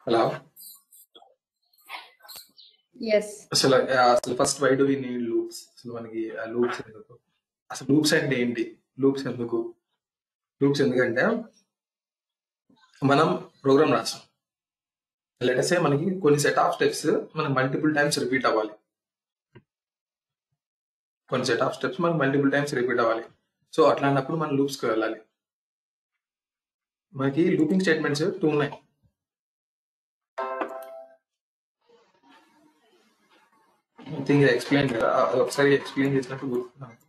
Hello yes అసలు ఆ, అసలు first why do we need loops అసలు మనకి ఆ లూప్స్ ఎందుకు అసలు లూప్స్ అంటే ఏంటి లూప్స్ ఎందుకు లూప్స్ ఎందుకంటే మనం ప్రోగ్రామ్ రాసాం లెటసే మనకి కొన్ని సెట్ ఆఫ్ స్టెప్స్ మనకి మల్టిపుల్ టైమ్స్ రిపీట్ అవ్వాలి కొన్ని సెట్ ఆఫ్ స్టెప్స్ మనకి మల్టిపుల్ టైమ్స్ రిపీట్ అవ్వాలి సో అట్లాంటప్పుడు మనం లూప్స్కి వెళ్ళాలి మనకి లూపింగ్ స్టేట్మెంట్స్ టూ ఉన్నాయి ఐ థింక్ ఎక్స్ప్లెయిన్ కదా అది ఒకసారి ఎక్స్ప్లెయిన్ చేసినప్పుడు గుర్తు నాకు.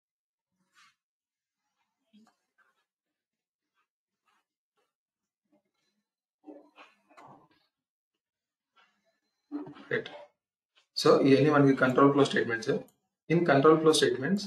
రైట్ సో ఇవన్నీ మనకి control flow statements in control flow statements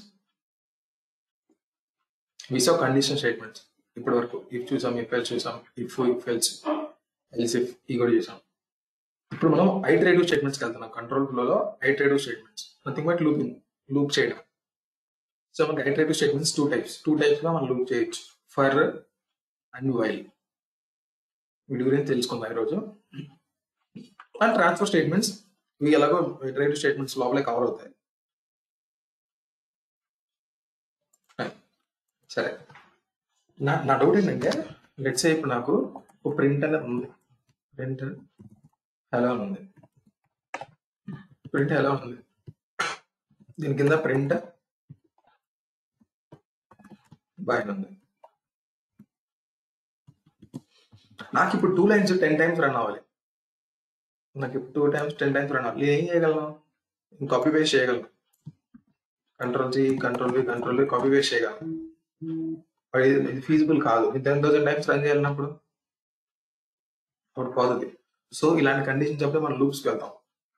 we saw condition statements ఇప్పటి వరకు ఇఫ్ చూసాం ఇఫ్ ఎల్స్ చూసాం if if else else if ఈ కూడా చూసాం ఇప్పుడు మనం ఐటరేటివ్ స్టేట్మెంట్స్కి వెళ్తున్నాం కంట్రోల్ ఫ్లోలో iterative statements nothing but looping loop చేయడం సో మనకి iterative statements two types two types గా మనం లూప్ చేయొచ్చు ఫర్ అండ్ వైల్ వీటి గురించి తెలుసుకుందాం ఈరోజు అండ్ ట్రాన్స్ఫర్ స్టేట్మెంట్స్ ఇవి ఎలాగో ఐటరేటివ్ స్టేట్మెంట్స్ లోపలే కవర్ అవుతాయి సరే నా నా డౌట్ ఏంటంటే లెట్స్ ఇప్పుడు నాకు ఒక ప్రింట్ అనేది ఉంది ప్రింట్ హలో అని ఉంది ప్రింట్ హలో ఉంది దీని కింద ప్రింట్ బాయ్ ఉంది నాకు ఇప్పుడు two lines ten times run అవ్వాలి నాకు ఇప్పుడు two times ten times run అవ్వాలి ఏం చేయగలను కాపీ పేస్ట్ చేయగలను control C control B control B copy paste చేయగలను మరి ఇది ఇది ఫీజిబుల్ కాదు టెన్ థౌసండ్ టైమ్స్ రన్ చేయాలన్నప్పుడు అప్పుడు పోతుంది సో ఇలాంటి కండిషన్స్ అప్పుడే మనం లూప్స్కి వెళ్తాం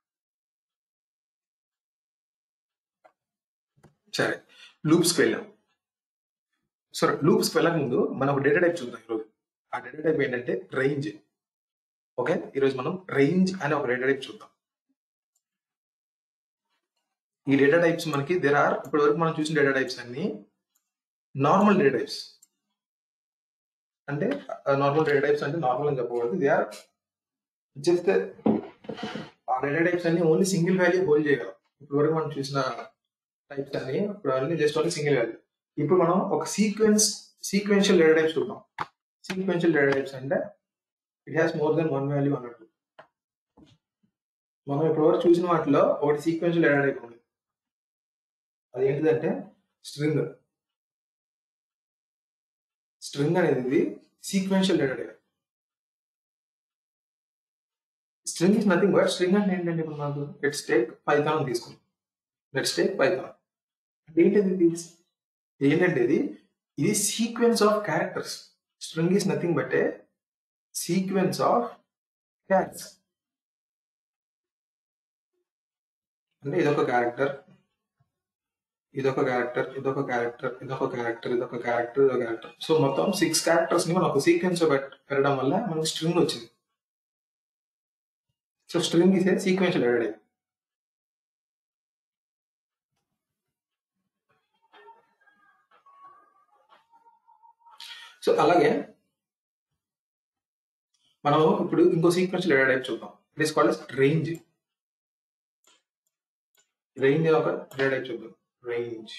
సరే లూప్స్కి వెళ్ళాం సరే లూప్స్కి వెళ్ళక ముందు మనం ఒక డేటా టైప్ చూద్దాం ఈరోజు ఆ డేటా టైప్ ఏంటంటే రేంజ్ ఓకే ఈరోజు మనం రేంజ్ అనే ఒక డేటా టైప్ చూద్దాం ఈ డేటా టైప్స్ మనకి దేర్ ఆర్ ఇప్పటి వరకు మనం చూసిన డేటా టైప్స్ అన్ని నార్మల్ డేటా టైప్స్ అంటే నార్మల్ డేటా టైప్స్ అంటే నార్మల్ అని చెప్పకూడదు they are just uh data types అన్ని ఓన్లీ సింగిల్ వాల్యూ హోల్డ్ చేయగలం ఇప్పుడు వరకు మనం చూసిన టైప్స్ అన్ని ఇప్పుడు అన్ని జస్ట్ ఓన్లీ సింగిల్ వాల్యూ ఇప్పుడు మనం ఒక సీక్వెన్స్ సీక్వెన్షియల్ డేటా టైప్స్ చూద్దాం సీక్వెన్షియల్ డేటా టైప్స్ అంటే it has more than one value అన్నట్టు మనం ఇప్పుడు వరకు చూసిన వాటిలో ఒకటి సీక్వెన్షియల్ డేటా టైప్ ఉంది అది ఏంటిదంటే స్ట్రింగ్ స్ట్రింగ్ అనేది sequential data type string is nothing but string అంటే ఏంటంటే ఇప్పుడు మనకు లెట్స్ టేక్ పైథాన్ తీసుకుందాం లెట్స్ టేక్ పైథాన్ అంటే ఏంటిది ఇది ఏంటంటే ఇది ఇది sequence of characters string is nothing but a sequence of characters అంటే ఇదొక క్యారెక్టర్ ఇదొక క్యారెక్టర్ ఇదొక క్యారెక్టర్ ఇదొక క్యారెక్టర్ ఇదొక క్యారెక్టర్ ఇదొక క్యారెక్టర్ సో మొత్తం సిక్స్ క్యారెక్టర్స్ ని మనం ఒక సీక్వెన్స్ పెట్టడం వల్ల మనకు స్ట్రింగ్ వచ్చింది so string is a sequential data type so అలాగే మనం ఇప్పుడు ఇంకో సీక్వెన్షియల్ డేటా టైప్ చూద్దాం it is called range range ఒక డేటా టైప్ చూద్దాం రేంజ్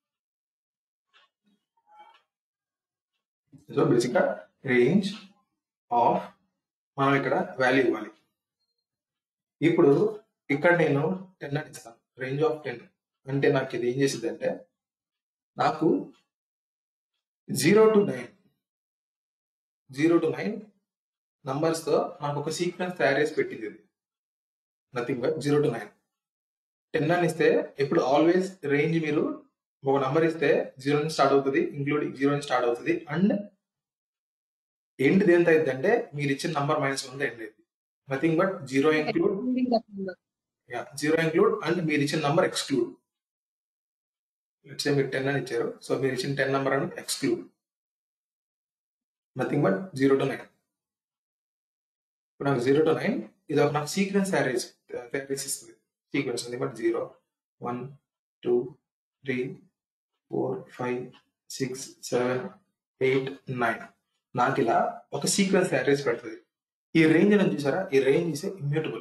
సో బేసిక్గా రేంజ్ ఆఫ్ మనం ఇక్కడ వాల్యూ ఇవ్వాలి ఇప్పుడు ఇక్కడ నేను టెన్ అని ఇస్తాను రేంజ్ ఆఫ్ టెన్ అంటే నాకు ఇది ఏం చేసింది అంటే నాకు zero to nine zero to nine numbers తో నాకు ఒక సీక్వెన్స్ తయారు చేసి పెట్టింది ఇది nothing but zero to nine ten అని ఇస్తే ఇప్పుడు ఆల్వేస్ రేంజ్ మీరు ఒక నంబర్ ఇస్తే జీరో నుంచి స్టార్ట్ అవుతుంది ఇంక్లూడింగ్ జీరో నుంచి స్టార్ట్ అవుతుంది అండ్ ఎండ్ దేంత అయింది అంటే మీరు ఇచ్చిన నంబర్ మైనస్ వన్ ఎండ్ అయింది nothing but zero include zero include and మీరు ఇచ్చిన నంబర్ ఎక్స్క్లూడ్ లెట్స్ మీరు టెన్ అని ఇచ్చారు సో మీరు ఇచ్చిన టెన్ నంబర్ అని exclude nothing but zero to nine ఇప్పుడు నాకు జీరో టు నైన్ ఇది ఒక నాకు సీక్వెన్స్ తయారు తయారు చేసి ఇస్తుంది సీక్వెన్స్ ఉంది but zero one two three four five six seven eight nine నాకు ఇలా ఒక సీక్వెన్స్ తయారు చేసి పెడుతుంది ఈ రేంజ్ అనేది చూసారా ఈ రేంజ్ ఇస్ ఇమ్యూటబుల్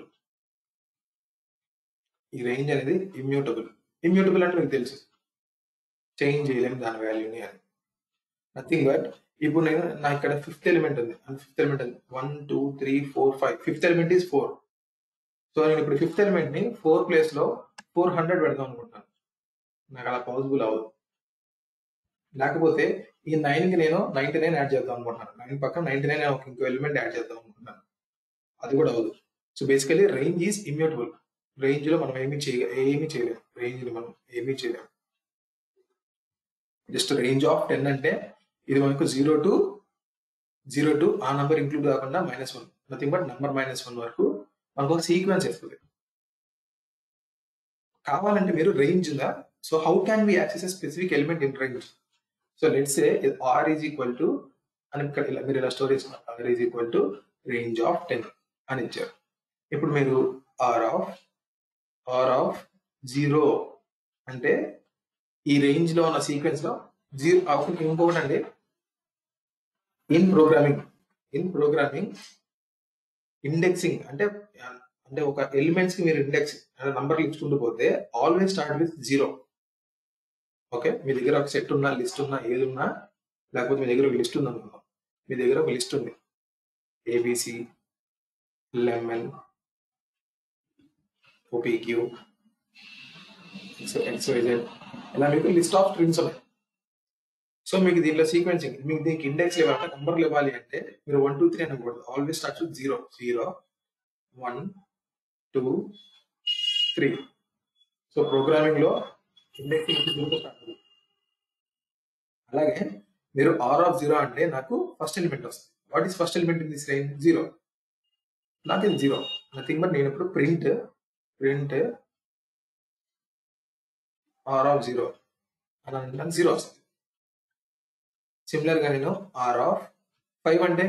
ఈ రేంజ్ అనేది ఇమ్యూటబుల్ ఇమ్యూటబుల్ అంటే మీకు తెలుసు చేంజ్ చేయలేము దాని వాల్యూని అని నథింగ్ బట్ ఇప్పుడు నేను నా ఇక్కడ ఫిఫ్త్ ఎలిమెంట్ ఉంది ఫిఫ్త్ ఎలిమెంట్ ఉంది one two three four five fifth element is four so నేను ఇప్పుడు ఫిఫ్త్ ఎలిమెంట్ ని ఫోర్ ప్లేస్ లో ఫోర్ హండ్రెడ్ పెడదాం అనుకుంటున్నాను నాకు అలా పాసిబుల్ అవ్వదు లేకపోతే ఈ నైన్ కి నేను నైన్టీ నైన్ యాడ్ చేద్దాం అనుకుంటున్నాను నైన్ పక్కన నైన్టీ నైన్ ఒక ఇంకో ఎలిమెంట్ యాడ్ చేద్దాం అనుకుంటున్నాను అది కూడా అవ్వదు so basically range is immutable range లో మనం ఏమీ చేయ ఏమీ చేయలేము రేంజ్ లో మనం ఏమీ చేయలేము జస్ట్ రేంజ్ ఆఫ్ టెన్ అంటే ఇది మనకు జీరో టు జీరో టు ఆ నంబర్ ఇంక్లూడ్ కాకుండా minus one nothing but number minus one వరకు మనకు ఒక సీక్వెన్స్ ఇస్తుంది కావాలంటే మీరు రేంజ్ ఉందా so how can we access specific element in range so let's say R is equal to అని ఇక్కడ ఇలా మీరు ఇలా స్టోర్ చేసుకున్నారు R is equal to range of ten అని ఇచ్చారు ఇప్పుడు మీరు are of R of zero అంటే ఈ రేంజ్ లో ఉన్న సీక్వెన్స్ లో జీరో ఇంకొకటి అండి in programming in programming indexing అంటే అంటే ఒక ఎలిమెంట్స్ కి మీరు ఇండెక్స్ నంబర్లు ఇచ్చుకుంటూ పోతే always start with zero okay మీ దగ్గర ఒక సెట్ ఉన్నా లిస్ట్ ఉన్నా ఏది ఉన్నా లేకపోతే మీ దగ్గర ఒక లిస్ట్ ఉంది అనుకుందాం మీ దగ్గర ఒక లిస్ట్ ఉంది ఏబిసి లెమన్ ఓపీక్యూ ఎక్స్వైజెడ్ ఇలా మీకు లిస్ట్ ఆఫ్ స్ట్రింగ్స్ ఉన్నాయి సో మీకు దీంట్లో సీక్వెన్సింగ్ మీకు దీనికి ఇండెక్స్ ఇవ్వాలంటే నంబర్లు ఇవ్వాలి అంటే మీరు వన్ టూ త్రీ అనకూడదు always start with zero zero one two three so programming లో ఇండెక్సింగ్ జీరో స్టార్ట్ అవుతుంది అలాగే మీరు ఆర్ ఆఫ్ జీరో అంటే నాకు ఫస్ట్ ఎలిమెంట్ వస్తుంది what is first element in this range zero నాకు ఇది జీరో నథింగ్ బట్ నేను ఇప్పుడు print print r of zero అని అంటే నాకు జీరో వస్తుంది సిమిలర్ గా నేను ఆర్ ఆఫ్ ఫైవ్ అంటే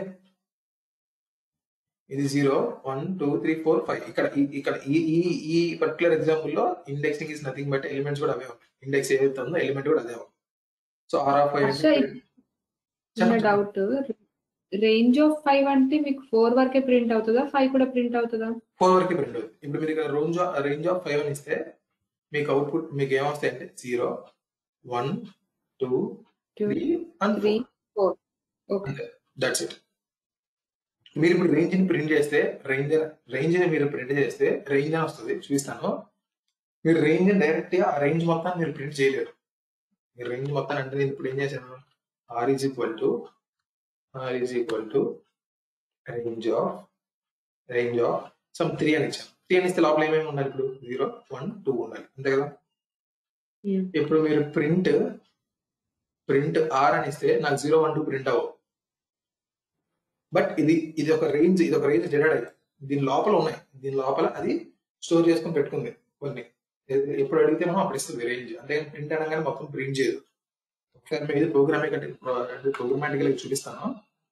ఇది zero one two three four five ఇక్కడ ఈ- ఇక్కడ ఈ ఈ ఈ పర్టికులర్ ఎగ్జాంపుల్ లో indexing is nothing but elements కూడా అవే ఉంటాయి ఇండెక్స్ ఏదైతే ఉందో ఎలిమెంట్ కూడా అదే ఉంది so r of five Harsha, అంటే చిన్న చెప్పండి. డౌట్ రేంజ్ ఆఫ్ ఫైవ్ అంటే మీకు ఫోర్ వరకే ప్రింట్ అవుతుందా ఫైవ్ కూడా ప్రింట్ అవుతుందా ఫోర్ వరకు ప్రింట్ అవుతుంది ఇప్పుడు మీరు ఇక్కడ రేంజ్ రేంజ్ ఆఫ్ ఫైవ్ అని ఇస్తే మీకు అవుట్పుట్ మీకు ఏమొస్తాయి అంటే zero one two two three and three four okay that's it మీరు ఇప్పుడు రేంజ్ ని ప్రింట్ చేస్తే రేంజ్ రేంజ్ ని మీరు ప్రింట్ చేస్తే రేంజ్ అని వస్తుంది చూపిస్తాను మీరు రేంజ్ డైరెక్ట్ గా ఆ రేంజ్ మొత్తాన్ని మీరు ప్రింట్ చేయలేరు మీరు రేంజ్ మొత్తాన్ని అంటే నేను ఇప్పుడు ఏం చేశాను r is equal to r is equal to range of range of some three అని ఇచ్చాను త్రీ అని ఇస్తే లోపల ఏమేమి ఉండాలి ఇప్పుడు జీరో వన్ టూ ఉండాలి అంతే కదా ఇప్పుడు మీరు ప్రింట్ ప్రింట్ ఆర్ అని ఇస్తే నాకు జీరో వన్ టూ ప్రింట్ అవ్వవు బట్ ఇది ఇది ఒక రేంజ్ ఇది ఒక రేంజ్ జనరేట్ అయ్యి దీని లోపల ఉన్నాయి దీని లోపల అది స్టోర్ చేసుకొని పెట్టుకుంది కొన్ని ఎ- ఎప్పుడు అడిగితే మనం అప్పుడు ఇస్తుంది రేంజ్ అంటే ప్రింట్ అనగానే మొత్తం ప్రింట్ చేయదు ఒకసారి మేము ఇది ప్రోగ్రామింగ్ అంటే ప్రోగ్రామాటికల్ చూపిస్తాను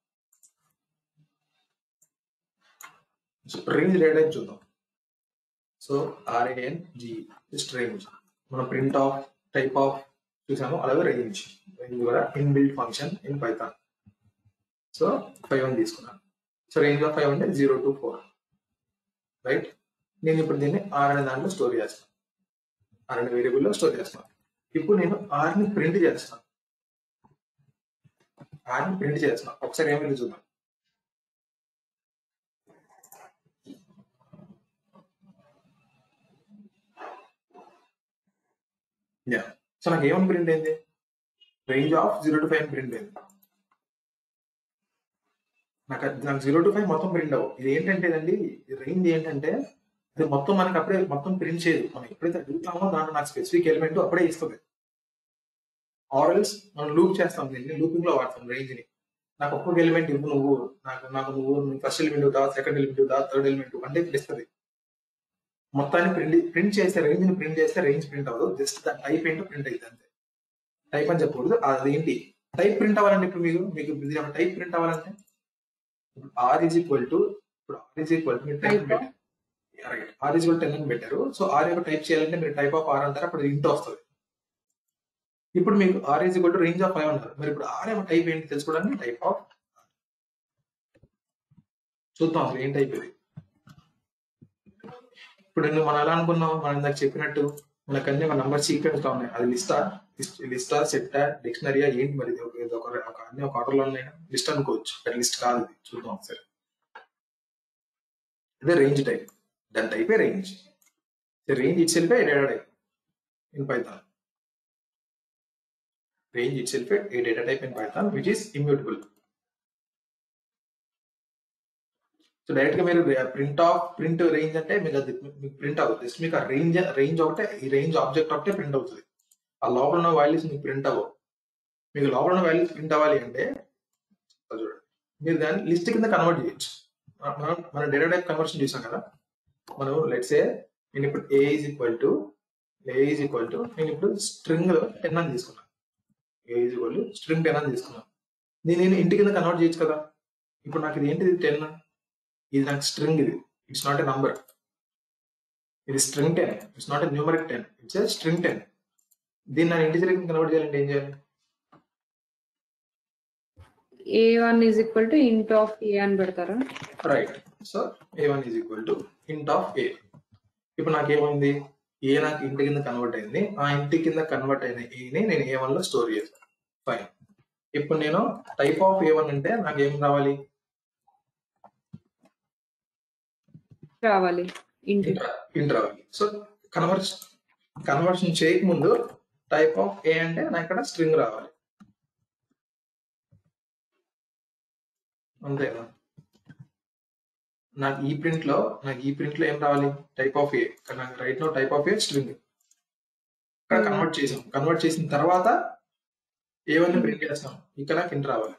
రేంజ్ డేటా చూద్దాం so R A N G just range మనం ప్రింట్ ఆఫ్ టైప్ ఆఫ్ చూసాము అలాగే రేంజ్ రేంజ్ కూడా inbuilt function in Python so five అని తీసుకున్నాను సో రేంజ్ ఆఫ్ ఫైవ్ అంటే జీరో టు ఫోర్ రైట్ నేను ఇప్పుడు దీన్ని ఆర్ అనే దాంట్లో స్టోర్ చేస్తాను ఆర్ అనే వేరియబుల్లో స్టోర్ చేస్తాను ఇప్పుడు నేను ఆర్ ని ప్రింట్ చేస్తాను ఆర్ ని ప్రింట్ చేస్తున్నాను ఒకసారి ఏమైంది చూద్దాం యా సో నాకు ఏమని ప్రింట్ అయింది range of zero to five print అయింది నాకు అది- నాకు జీరో టు ఫైవ్ మొత్తం ప్రింట్ అవ్వవు ఇది ఏంటంటే అండి రేంజ్ ఏంటంటే ఇది మొత్తం మనకి అప్పుడే మొత్తం ప్రింట్ చేయదు మనం ఎప్పుడైతే అడుగుతామో దాంట్లో నాకు స్పెసిఫిక్ ఎలిమెంట్ అప్పుడే ఇస్తుంది ఆరల్స్ మనం లూప్ చేస్తాం దీన్ని లూపింగ్ లో వాడతాం రేంజ్ ని నాకు ఒక్కొక్క ఎలిమెంట్ ఇవ్వు నువ్వు నాకు నాకు నువ్వు ఫస్ట్ ఎలిమెంట్ ఇవ్వుతా సెకండ్ ఎలిమెంట్ ఇవ్వుతా థర్డ్ ఎలిమెంట్ అంటే ఇప్పుడు ఇస్తుంది మొత్తాన్ని ప్రింట్ ప్రింట్ చేస్తే రేంజ్ ని ప్రింట్ చేస్తే రేంజ్ ప్రింట్ అవ్వదు జస్ట్ దాని టైప్ ఏంటో ప్రింట్ అవుతుంది అంతే టైప్ అని చెప్పకూడదు అదేంటి టైప్ ప్రింట్ అవ్వాలంటే ఇప్పుడు మీకు మీకు టైప్ ప్రింట్ అవ్వాలంటే ఆర్ ఈజ్ ఈక్వల్ టు ఇప్పుడు ఆర్ ఈజ్ ఈక్వల్ టు మీరు టెన్ Type of? పెట్టారు right r is equal ten అని పెట్టారు సో ఆర్ యొక్క టైప్ చేయాలంటే మీరు టైప్ ఆఫ్ ఆర్ అంటారు అప్పుడు ఇంట్ వస్తుంది ఇప్పుడు మీకు r is equal to range of five అన్నారు మరి ఇప్పుడు ఆర్ ఏమో టైప్ ఏంటి తెలుసుకోవడానికి టైప్ ఆఫ్ చూద్దాం అసలు ఏంటి అయిపోయింది ఇప్పుడు నేను మనం ఎలా అనుకున్నాం మనం ఇందాక చెప్పినట్టు మనకు అన్ని ఒక నంబర్ సీక్వెన్స్ లో ఉన్నాయి అది లిస్టా లిస్టా సెట్టా డిక్షనరీయా ఏంటి మరి ఇది ఒక- ఇది ఒక ఒక అన్ని ఒక ఆర్డర్ లో ఉన్నాయి లిస్ట్ అనుకోవచ్చు అది లిస్ట్ కాదు ఇది. చూద్దాం ఒకసారి ఇదే రేంజ్ టైప్ దాని టైపే రేంజ్ రేంజ్ ఇట్ సెల్ఫే data type in Python range it సెల్ఫే a data type in Python which is immutable so direct గా మీరు ప్రింట్ ఆఫ్ ప్రింట్ రేంజ్ అంటే మీకు అది మీకు ప్రింట్ అవ్వదు జస్ట్ మీకు ఆ రేంజ్ రేంజ్ ఒకటే ఈ రేంజ్ ఆబ్జెక్ట్ ఒకటే ప్రింట్ అవుతుంది ఆ లోపల ఉన్న వాల్యూస్ మీకు ప్రింట్ అవ్వవు మీకు లోపల ఉన్న వాల్యూస్ ప్రింట్ అవ్వాలి అంటే అది చూడండి మీరు దాన్ని లిస్ట్ కింద కన్వర్ట్ చేయొచ్చు మన- మనం మన డేటా టైప్ కన్వర్షన్ చూసాం కదా మనం లెట్స్ ఏ నేను ఇప్పుడు a is equal to a is equal to నేను ఇప్పుడు స్ట్రింగ్ టెన్ అని తీసుకున్నాను a is equal to string ten అని తీసుకున్నాను దీన్ని నేను ఇంటి కింద కన్వర్ట్ చేయొచ్చు కదా ఇప్పుడు నాకు ఇది ఏంటిది టెన్ ఇది నాకు స్ట్రింగ్ ఇది ఇట్స్ నాట్ ఎ నంబర్ ఇది string ten it's not a numeric ten it's a string ten దీన్ని నేను ఇంటిజర్ కింద కన్వర్ట్ చేయాలంటే ఏం చేయాలి a one is equal to int of a అని పెడతారా right so a one is equal to int of a ఇప్పుడు నాకు ఏమైంది ఏ నాకు ఇంటి కింద కన్వర్ట్ అయింది ఆ ఇంటి కింద కన్వర్ట్ అయిన ఏని నేను ఏ వన్ లో స్టోర్ చేస్తాను ఫైన్ ఇప్పుడు నేను టైప్ ఆఫ్ ఏ వన్ అంటే నాకు ఏం రావాలి రావాలి ఇంటి ఇంట్ రావాలి సో కన్వర్షన్ కన్వర్షన్ చేయకముందు టైప్ ఆఫ్ ఏ అంటే నాకు ఇక్కడ స్ట్రింగ్ రావాలి అంతేనా నాకు ఈ ప్రింట్ లో నాకు ఈ ప్రింట్ లో ఏం రావాలి టైప్ ఆఫ్ ఏ నాకు right no type of a string ఇక్కడ Hmm. కన్వర్ట్ చేసాం కన్వర్ట్ చేసిన తర్వాత ఏవన్నీ ప్రింట్ చేస్తాం ఇక్కడ నాకు ఇంట్ రావాలి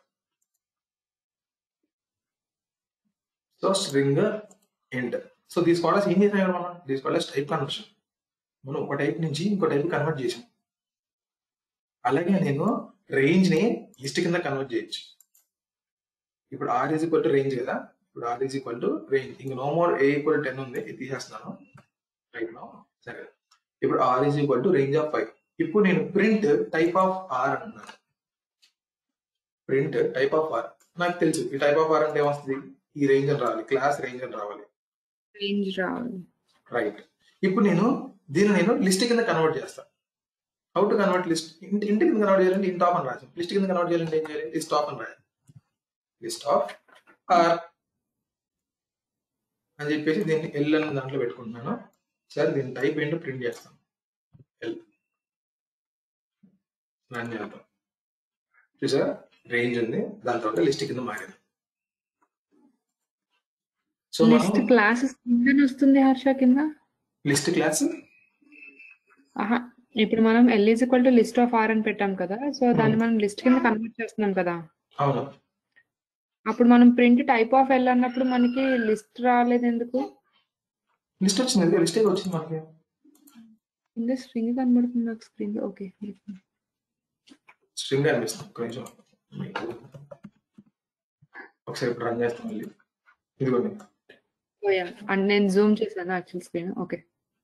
so string int so these కాలర్స్ ఏం చేసాం మనం దీస్ కాలర్స్ టైప్ కన్వర్షన్ మనం ఒక టైప్ నుంచి ఇంకో టైప్ కన్వర్ట్ చేసాం అలాగే నేను రేంజ్ ని లిస్ట్ కింద కన్వర్ట్ చేయొచ్చు ఇప్పుడు r is equal to range కదా ఇప్పుడు r is equal to range ఇంక no more a equal ten ఉంది ఇది తీసేస్తున్నాను రైట్ నో సరే ఇప్పుడు r is equal to range of five ఇప్పుడు నేను ప్రింట్ టైప్ ఆఫ్ ఆర్ అంటున్నాను ప్రింట్ టైప్ ఆఫ్ ఆర్ నాకు తెలుసు ఈ టైప్ ఆఫ్ ఆర్ అంటే ఏమొస్తుంది ఈ రేంజ్ అని రావాలి క్లాస్ రేంజ్ అని రావాలి రేంజ్ రావాలి రైట్ ఇప్పుడు నేను దీన్ని నేను లిస్ట్ కింద కన్వర్ట్ చేస్తాను హౌ టు కన్వర్ట్ లిస్ట్ ఇంటి ఇంటి కింద కన్వర్ట్ చేయాలంటే ఇంట్ ఆఫ్ అని రాసాం లిస్ట్ కింద కన్వర్ట్ చేయాలంటే ఏం చేయాలి లిస్ట్ ఆఫ్ అని రాయాలి లిస్ట్ ఆఫ్ ఆర్ అని చెప్పేసి దీన్ని ఎల్ అని దాంట్లో పెట్టుకుంటున్నాను సరే దీని టైప్ ఏంటో ప్రింట్ చేస్తాను ఎల్ రన్ చేద్దాం చూసారా రేంజ్ ఉంది దాని తర్వాత లిస్ట్ కింద మారింది సో లిస్ట్ మనం క్లాసెస్ కింద వస్తుంది హర్ష కింద లిస్ట్ క్లాస్ ఆహా ఇప్పుడు మనం l is equal to list of r అని పెట్టాం కదా సో దాన్ని మనం లిస్ట్ కింద కన్వర్ట్ చేస్తున్నాం కదా అవును అప్పుడు మనం ప్రింట్ టైప్ ఆఫ్ ఎల్ అన్నప్పుడు మనకి లిస్ట్ రాలేదు ఎందుకు లిస్ట్ వచ్చింది లిస్ట్ అయితే వచ్చింది మనకి కింద స్ట్రింగ్ కనబడుతుంది నాకు స్క్రీన్ ఓకే స్ట్రింగ్ అనిపిస్తుంది కొంచెం మీకు ఒకసారి ఇప్పుడు రన్ చేస్తాం మళ్ళీ ఇదిగోండి అండ్ నేను జూమ్ చేశాను యాక్చువల్ స్క్రీన్ ఓకే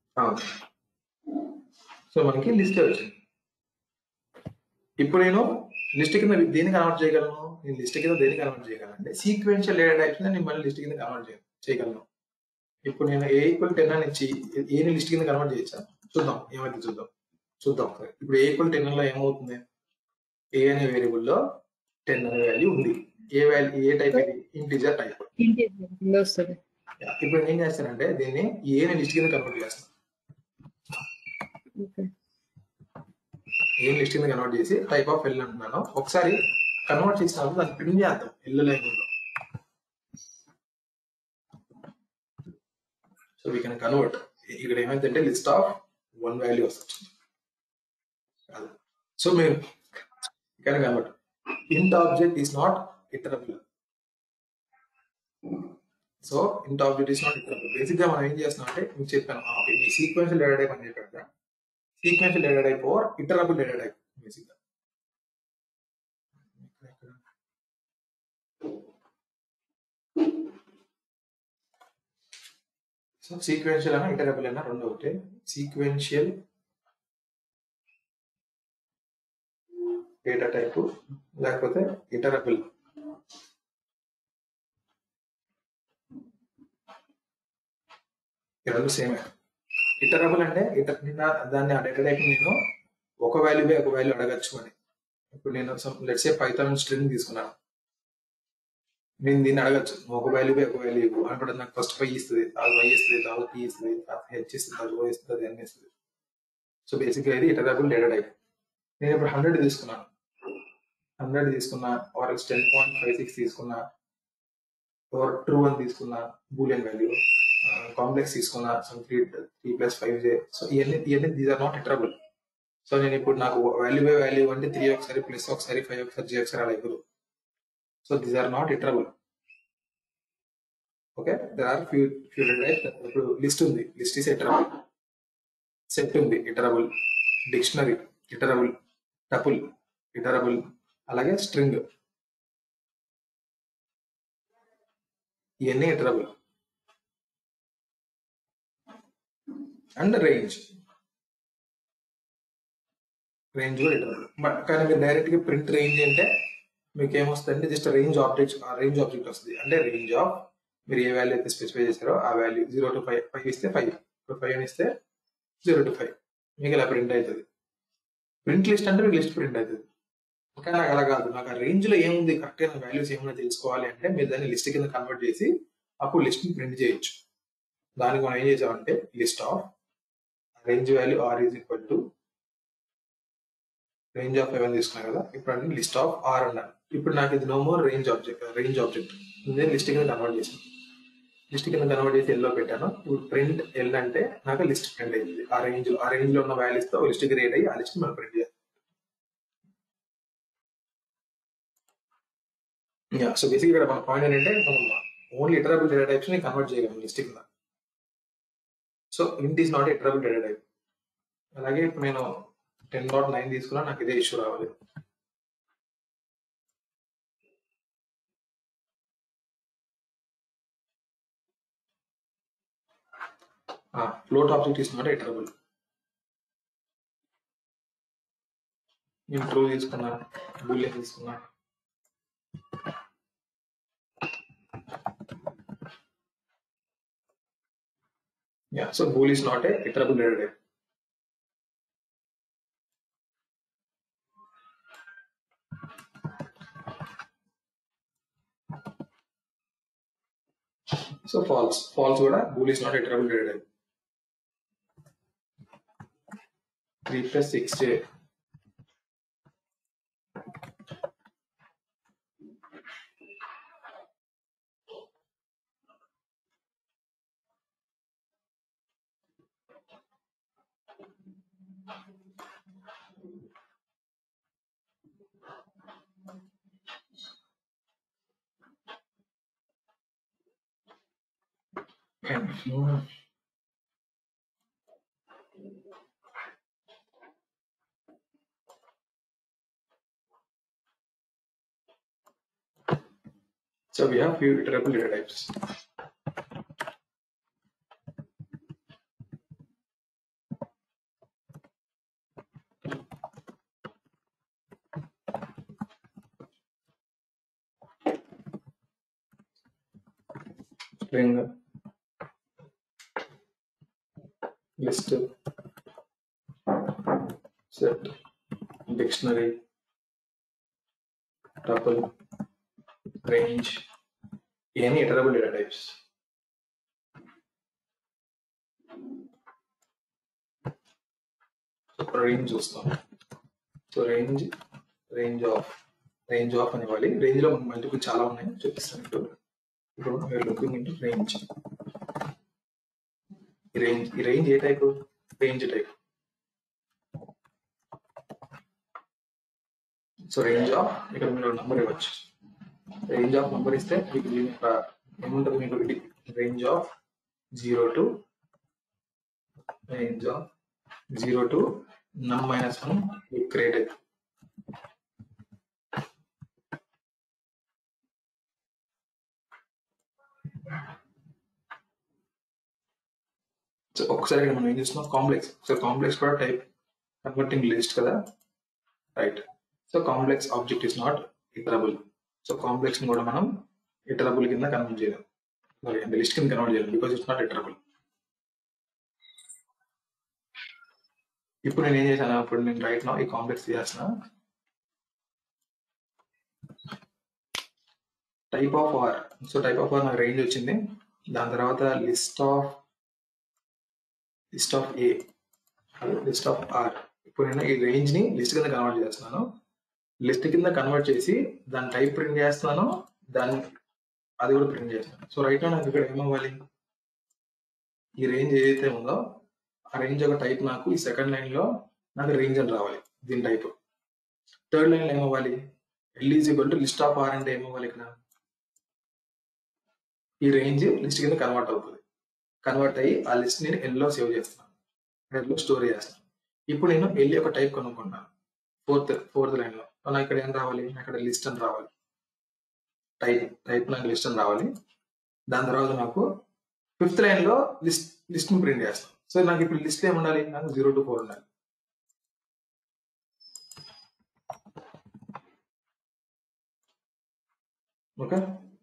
సో మనకి లిస్ట్ వచ్చింది ఇప్పుడు నేను లిస్ట్ కింద దేన్ని కన్వర్ట్ చేయగలను నేను లిస్ట్ కింద దేన్ని కన్వర్ట్ చేయగలను అంటే సీక్వెన్షియల్ డేటా టైప్స్ నేను మళ్ళీ లిస్ట్ కింద కన్వర్ట్ చేయ చేయగలను ఇప్పుడు నేను ఏ ఈక్వల్ టెన్ అని ఇచ్చి ఏని లిస్ట్ కింద కన్వర్ట్ చేయొచ్చా చూద్దాం ఏమైతే చూద్దాం చూద్దాం ఒకసారి ఇప్పుడు ఏ ఈక్వల్ టెన్ లో ఏమవుతుంది ఏ అనే వేరియబుల్ లో టెన్ అనే వాల్యూ ఉంది ఏ వాల్యూ ఏ టైప్ ఇది ఇంటిజర్ టైప్ కింద వస్తుంది ఇప్పుడు నేను ఏం చేస్తానంటే దీన్ని ఏని లిస్ట్ కింద కన్వర్ట్ చేస్తాను ఓకే ఏం లిస్ట్ కింద కన్వర్ట్ చేసి టైప్ ఆఫ్ ఎల్ అంటున్నాను ఒకసారి కన్వర్ట్ చేసినప్పుడు దాన్ని ప్రింట్ చేద్దాం ఎల్ లేకుండా సో వీ కెన్ కన్వర్ట్ ఇక్కడ ఏమైందంటే లిస్ట్ ఆఫ్ వన్ వాల్యూ వస్తుంది సో మేము can convert int object is not iterable so int object is not iterable basic గా మనం ఏం చేస్తున్నాం అంటే మీకు చెప్పాను ఆ, ఈ సీక్వెన్షియల్ డేటా టైప్ అని చెప్పాను కదా sequential data type or iterable data type basic గా సో సీక్వెన్షియల్ అయినా ఇటరబుల్ అయినా రెండు ఒకటే సీక్వెన్షియల్ డేటా టైప్ లేకపోతే ఇటరబుల్ ఈ రెండు సేమే ఇటరబుల్ అంటే ఇటర్ నిన్న దాన్ని ఆ డేటా టైప్ నేను ఒక వాల్యూ బై ఒక వాల్యూ అడగచ్చు అని ఇప్పుడు నేను లెట్స్ ఏ పైథాన్ స్ట్రింగ్ తీసుకున్నాను నేను దీన్ని అడగచ్చు నువ్వు ఒక వాల్యూ బై ఒక వాల్యూ ఇవ్వు అనుకుంటే నాకు ఫస్ట్ ఫైవ్ ఇస్తుంది అది వై ఇస్తుంది తర్వాత టీ ఇస్తుంది తర్వాత హెచ్ ఇస్తుంది అది ఓ ఇస్తుంది అది ఎన్ ఇస్తుంది సో బేసిక్గా ఇది ఇటరబుల్ డేటా టైప్ నేను ఇప్పుడు హండ్రెడ్ తీసుకున్నాను హండ్రెడ్ తీసుకున్నా or ten point five six తీసుకున్నా ఆర్ ట్రూ అని తీసుకున్నా బూలియన్ వాల్యూ కాంప్లెక్స్ తీసుకున్నా some three three plus five j so ఇవన్నీ ఇవన్నీ these are not iterable so నేను ఇప్పుడు నాకు వాల్యూ బై వాల్యూ అంటే త్రీ ఒకసారి ప్లస్ ఒకసారి ఫైవ్ ఒకసారి జే ఒకసారి అలా ఇవ్వదు so these are not iterable okay there are few few type ఇప్పుడు లిస్ట్ ఉంది లిస్ట్ ఈస్ ఇటరబుల్ సెట్ ఉంది iterable dictionary iterable tuple iterable అలాగే స్ట్రింగ్ ఇవన్నీ ఇటరబుల్ అండ్ రేంజ్ రేంజ్ కూడా ఇటరబుల్ బట్ కానీ మీరు డైరెక్ట్ గా ప్రింట్ రేంజ్ అంటే మీకు ఏమొస్తుంది just range object range object వస్తుంది అంటే రేంజ్ ఆఫ్ మీరు ఏ వాల్యూ అయితే స్పెసిఫై చేశారో ఆ value zero to five five ఇస్తే ఫైవ్ ఇప్పుడు ఫైవ్ అని ఇస్తే జీరో టు ఫైవ్ మీకు ఇలా ప్రింట్ అవుతుంది ప్రింట్ లిస్ట్ అంటే మీకు లిస్ట్ ప్రింట్ అవుతుంది కానీ నాకు అలా కాదు నాకు ఆ రేంజ్ లో ఏముంది కరెక్ట్ అయిన వాల్యూస్ ఏమైనా తెలుసుకోవాలి అంటే మీరు దాన్ని లిస్ట్ కింద కన్వర్ట్ చేసి అప్పుడు లిస్ట్ ని ప్రింట్ చేయొచ్చు దానికి మనం ఏం చేసామంటే list of range value r is equal to range of ఎవరి తీసుకున్నాం కదా ఇప్పుడు అంటే లిస్ట్ ఆఫ్ ఆర్ అన్నాను ఇప్పుడు నాకు ఇది no more range object range object నేను లిస్ట్ కింద కన్వర్ట్ చేసాను లిస్ట్ కింద కన్వర్ట్ చేసి ఎల్లో పెట్టాను ఇప్పుడు ప్రింట్ ఎల్ అంటే నాకు లిస్ట్ ప్రింట్ అయింది ఆ రేంజ్ ఆ రేంజ్ లో ఉన్న వాల్యూస్ తో లిస్ట్ క్రియేట్ అయ్యి ఆ లిస్ట్ మనం ప్రింట్ చేయాలి సో బేసిక్ ఇక్కడ మన పాయింట్ ఏంటంటే మనం ఓన్లీ ఇటరబుల్ డేటా టైప్స్ ని కన్వర్ట్ చేయగలం లిస్ట్ కింద so int is not iterable data type అలాగే ఇప్పుడు నేను టెన్ డాట్ నైన్ తీసుకున్నా నాకు ఇదే ఇష్యూ రావాలి float object is not iterable నేను ట్రూ తీసుకున్నా బూలియన్ తీసుకున్నా Yeah, so bool is not a iterable data type. So false. False కూడా bool is not a iterable data type. 3 plus 6j. And, mm, So we have few iterable data types. String, list, set, dictionary, tuple, range, any iterable data types. So range చూస్తాం so range range of range of అని ఇవ్వాలి range లో multiple చాలా ఉన్నాయి చూపిస్తాను ఇప్పుడు ఇప్పుడు మీరు లుకింగ్ ఇంటూ రేంజ్ ఈ రేంజ్ ఈ range a type range type so range of ఇక్కడ మీరు నంబర్ ఇవ్వచ్చు రేంజ్ ఆఫ్ నంబర్ ఇస్తే మీకు దీని యొక్క ఏముంటుంది మీకు ఇది range of zero to range of zero to num minus one మీకు క్రియేట్ అవుతుంది సో ఒకసారి ఇక్కడ మనం ఏం చేస్తున్నాం కాంప్లెక్స్ సో కాంప్లెక్స్ కూడా టైప్ కన్వర్టింగ్ లిస్ట్ కదా right so complex object is not iterable so complex ని కూడా మనం ఇటరబుల్ కింద కన్వర్ట్ చేయలేం సారీ అంటే లిస్ట్ కింద కన్వర్ట్ చేయలేం బికాస్ ఇట్స్ నాట్ ఇటరబుల్ ఇప్పుడు నేను ఏం చేశాను ఇప్పుడు నేను రైట్ నా ఈ కాంప్లెక్స్ చేసిన type of r so type of r నాకు రేంజ్ వచ్చింది దాని తర్వాత list of list of a list of r ఇప్పుడు నేను ఈ రేంజ్ ని లిస్ట్ కింద కన్వర్ట్ చేస్తున్నాను లిస్ట్ కింద కన్వర్ట్ చేసి దాని టైప్ ప్రింట్ చేస్తున్నాను దాన్ని అది కూడా ప్రింట్ చేస్తాను సో రైట్ నాకు ఇక్కడ ఏమవ్వాలి ఈ రేంజ్ ఏదైతే ఉందో ఆ రేంజ్ ఒక టైప్ నాకు ఈ సెకండ్ లైన్ లో నాకు రేంజ్ అని రావాలి దీని టైప్ థర్డ్ లైన్ లో ఏమవ్వాలి l is equal to list of r అంటే ఏమవ్వాలి ఇక్కడ ఈ రేంజ్ లిస్ట్ కింద కన్వర్ట్ అవుతుంది కన్వర్ట్ అయ్యి ఆ లిస్ట్ నేను ఎల్లో సేవ్ చేస్తాను ఎల్లో స్టోర్ చేస్తాను ఇప్పుడు నేను ఎల్ ఒక టైప్ కనుక్కుంటాను ఫోర్త్ ఫోర్త్ లైన్ లో నాకు ఇక్కడ ఏం రావాలి అక్కడ లిస్ట్ అని రావాలి టైప్ టైప్ నాకు లిస్ట్ అని రావాలి దాని తర్వాత నాకు ఫిఫ్త్ లైన్ లో లిస్ట్ లిస్ట్ ని ప్రింట్ చేస్తాను సో నాకు ఇప్పుడు లిస్ట్ ఏమి ఉండాలి నాకు జీరో టు ఫోర్ ఉండాలి okay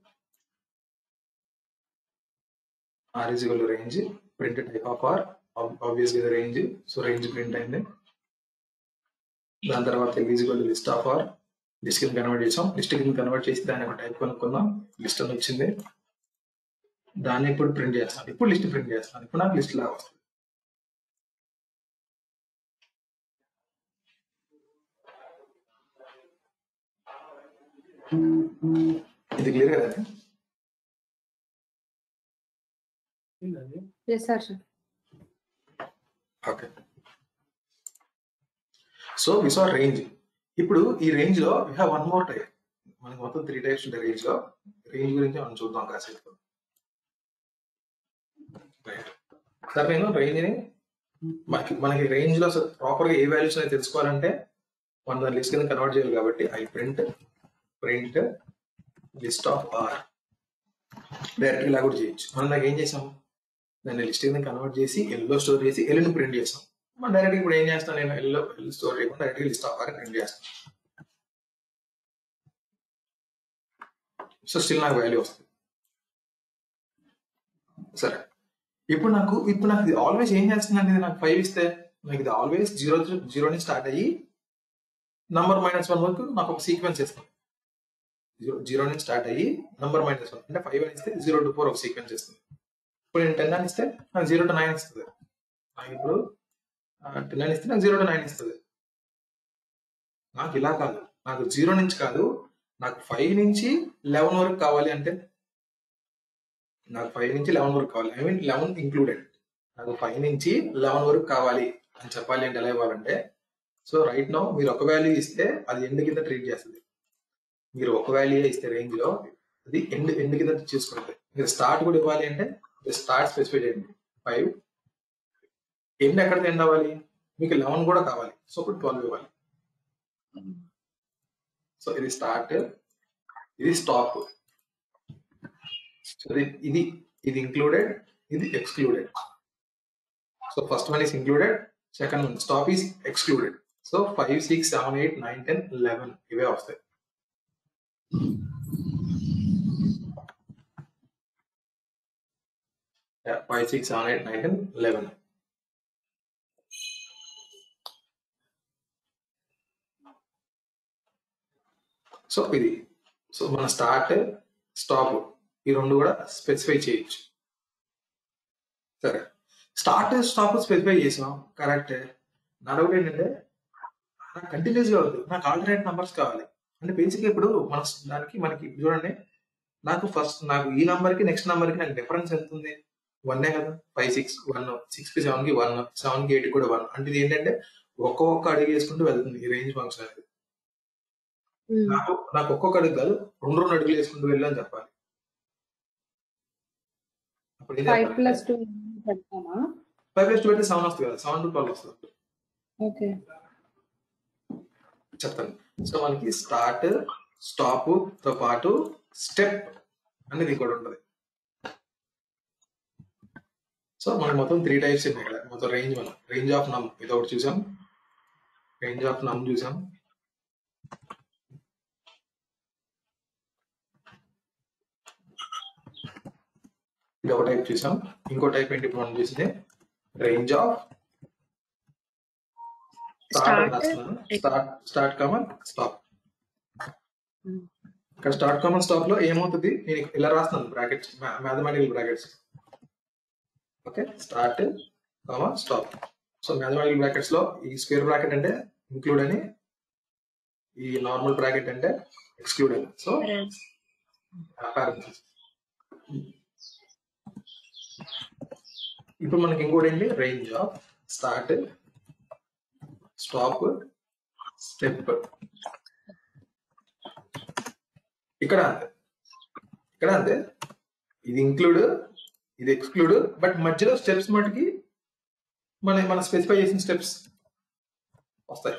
r is equal range print type of r obvious గా రేంజ్ సో రేంజ్ ప్రింట్ అయింది దాని తర్వాత l is equal list of r list కింద కన్వర్ట్ చేసాం లిస్ట్ కింద కన్వర్ట్ చేసి దాన్ని ఒక టైప్ కనుక్కుందాం లిస్ట్ అని వచ్చింది దాన్ని ఇప్పుడు ప్రింట్ చేస్తాను ఇప్పుడు లిస్ట్ ప్రింట్ చేస్తాను ఇప్పుడు నాకు లిస్ట్ లాగా వస్తుంది ఇది క్లియర్ కదా yes sir okay so we saw range ఇప్పుడు ఈ రేంజ్ లో we have one more type మనకి మొత్తం త్రీ టైప్స్ ఉంటాయి రేంజ్ లో రేంజ్ గురించి మనం చూద్దాం కాసేపు రైట్ సార్ నేను రేంజ్ ని మనకి మనకి రేంజ్ లో అసలు ప్రాపర్ గా ఏ వాల్యూస్ అనేది తెలుసుకోవాలంటే మనం దాని లిస్ట్ కింద కన్వర్ట్ చేయాలి కాబట్టి I print print list of r direct ఇలా కూడా చేయొచ్చు మనం నాకు ఏం చేసాం దాన్ని లిస్ట్ కింద కన్వర్ట్ చేసి ఎల్లో స్టోర్ చేసి ఎల్లుని ప్రింట్ చేసాం మనం డైరెక్ట్ ఇప్పుడు ఏం చేస్తాను నేను ఎల్లో ఎల్ స్టోర్ చేయకుండా direct list of r print చేస్తాను సో స్టిల్ నాకు వాల్యూ వస్తుంది సరే ఇప్పుడు నాకు ఇప్పుడు నాకు ఇది ఆల్వేస్ ఏం చేస్తుందండి ఇది నాకు ఫైవ్ ఇస్తే నాకు ఇది ఆల్వేస్ జీరో జీరో నుంచి స్టార్ట్ అయ్యి నంబర్ మైనస్ వన్ వరకు నాకు ఒక సీక్వెన్స్ ఇస్తుంది జీరో జీరో నుంచి స్టార్ట్ అయ్యి నంబర్ మైనస్ వన్ అంటే ఫైవ్ అని ఇస్తే జీరో టు ఫోర్ ఒక సీక్వెన్స్ ఇస్తుంది ఇప్పుడు నేను టెన్ అని ఇస్తే నాకు జీరో టు నైన్ ఇస్తుంది నాకు ఇప్పుడు టెన్ అని ఇస్తే నాకు జీరో టు నైన్ ఇస్తుంది నాకు ఇలా కాదు నాకు జీరో నుంచి కాదు నాకు ఫైవ్ నుంచి లెవెన్ వరకు కావాలి అంటే నాకు ఫైవ్ నుంచి లెవెన్ వరకు కావాలి ఐ మీన్ లెవెన్ ఇంక్లూడెడ్ నాకు ఫైవ్ నుంచి లెవెన్ వరకు కావాలి అని చెప్పాలి అంటే ఎలా ఇవ్వాలంటే సో రైట్ నో మీరు ఒక వాల్యూ ఇస్తే అది ఎండ్ కింద ట్రీట్ చేస్తుంది మీరు ఒక వాల్యూ ఇస్తే రేంజ్ లో అది ఎండ్ ఎండ్ కింద చూసుకుంటుంది మీరు స్టార్ట్ కూడా ఇవ్వాలి అంటే స్టార్ట్ స్పెసిఫై చేయండి ఫైవ్ ఎండ్ ఎక్కడ ఎండ్ అవ్వాలి మీకు లెవెన్ కూడా కావాలి సో ఇప్పుడు ట్వెల్వ్ ఇవ్వాలి సో ఇది స్టార్ట్ ఇది స్టాప్ సో ఇది ఇది ఇది ఇంక్లూడెడ్ ఇది excluded so first one is included second one stop is excluded so five six seven eight nine ten eleven ఇవే వస్తాయి five six seven eight nine ten eleven so ఇది so మన start stop ఈ రెండు కూడా specify చేయొచ్చు సరే start stop specify చేసాం కరెక్ట్ నా డౌట్ ఏంటంటే నాకు కంటిన్యూస్ గా వద్దు నాకు ఆల్టర్నేట్ నంబర్స్ కావాలి అంటే బేసిక్ ఇప్పుడు మన దానికి మనకి చూడండి నాకు ఫస్ట్ నాకు ఈ నంబర్ కి నెక్స్ట్ నంబర్ కి నాకు డిఫరెన్స్ ఎంత ఉంది వన్నే కదా ఫైవ్ సిక్స్ వన్ సిక్స్ కి సెవెన్ కి వన్ సెవెన్ కి ఎయిట్ కూడా వన్ అంటే ఇది ఏంటంటే ఒక్కొక్క అడుగు వేసుకుంటూ వెళ్తుంది ఈ రేంజ్ ఫంక్షన్ అనేది నాకు నాకు ఒక్కొక్క అడుగు కాదు రెండు రెండు అడుగులు వేసుకుంటూ వెళ్ళని చెప్పాలి అప్పుడు ఏం ఫైవ్ చెప్పాలి ప్లస్ టూ పెడతామా ఫైవ్ ప్లస్ టూ పెడితే సెవెన్ వస్తుంది కదా సెవెన్ టు ట్వెల్వ్ వస్తుంది ఓకే చెప్తాను సో మనకి స్టార్ట్ స్టాప్ తో పాటు స్టెప్ అనేది కూడా ఉంటది సో మనకి మొత్తం త్రీ టైప్స్ ఉన్నాయి ఇక్కడ మొత్తం రేంజ్ మనం రేంజ్ ఆఫ్ నమ్ ఇది ఒకటి చూసాం రేంజ్ ఆఫ్ నమ్ చూసాం ఇది ఒక టైప్ చూసాం ఇంకో టైప్ ఏంటి ఇప్పుడు మనం చూసింది range of start Start, start start common stop Hmm. ఇక్కడ స్టార్ట్ కామన్ స్టాప్ లో ఏమవుతుంది నేను ఇలా రాస్తున్నాను brackets mathematical brackets okay start common stop so mathematical brackets లో ఈ స్క్వేర్ బ్రాకెట్ అంటే ఇంక్లూడ్ అని ఈ నార్మల్ బ్రాకెట్ అంటే ఎక్స్క్లూడ్ అని సో parentheses. ఇప్పుడు మనకి ఇంకోటి ఏంటి range of start stop step ఇక్కడ అంతే ఇక్కడ అంతే ఇది ఇంక్లూడ్ ఇది ఎక్స్క్లూడ్ బట్ మధ్యలో స్టెప్స్ మటుకి మన మన స్పెసిఫై చేసిన స్టెప్స్ వస్తాయి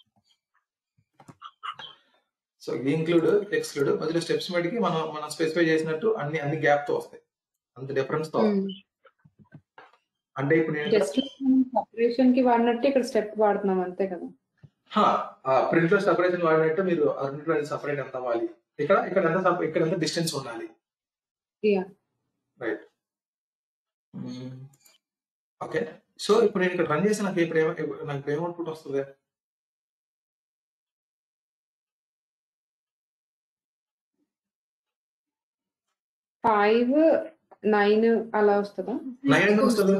సో ఇది ఇంక్లూడ్ ఎక్స్క్లూడ్ మధ్యలో స్టెప్స్ మటుకి మనం మనం స్పెసిఫై చేసినట్టు అన్ని అన్ని గ్యాప్ తో వస్తాయి అంత డిఫరెన్స్ తో అంటే ఇప్పుడు నేను జస్ట్ సపరేషన్ కి వాడినట్టు ఇక్కడ స్టెప్ వాడుతున్నాం అంతే కదా ప్రింట్ లో సపరేషన్ వాడినట్టు మీరు అన్నింటిలో సపరేట్ ఎంత అవ్వాలి ఇక్కడ ఇక్కడ ఎంత sepa- ఇక్కడ ఎంత డిస్టెన్స్ ఉండాలి Yeah. రైట్ ఓకే సో ఇప్పుడు నేను ఇక్కడ రన్ చేసి నాకు ఇప్పుడు ఏమ- ఇప్పుడు నాకు ఇప్పుడు ఏం అవుట్పుట్ వస్తుంది ఫైవ్ నైన్ అలా వస్తుందా నైన్ ఎందుకు వస్తుంది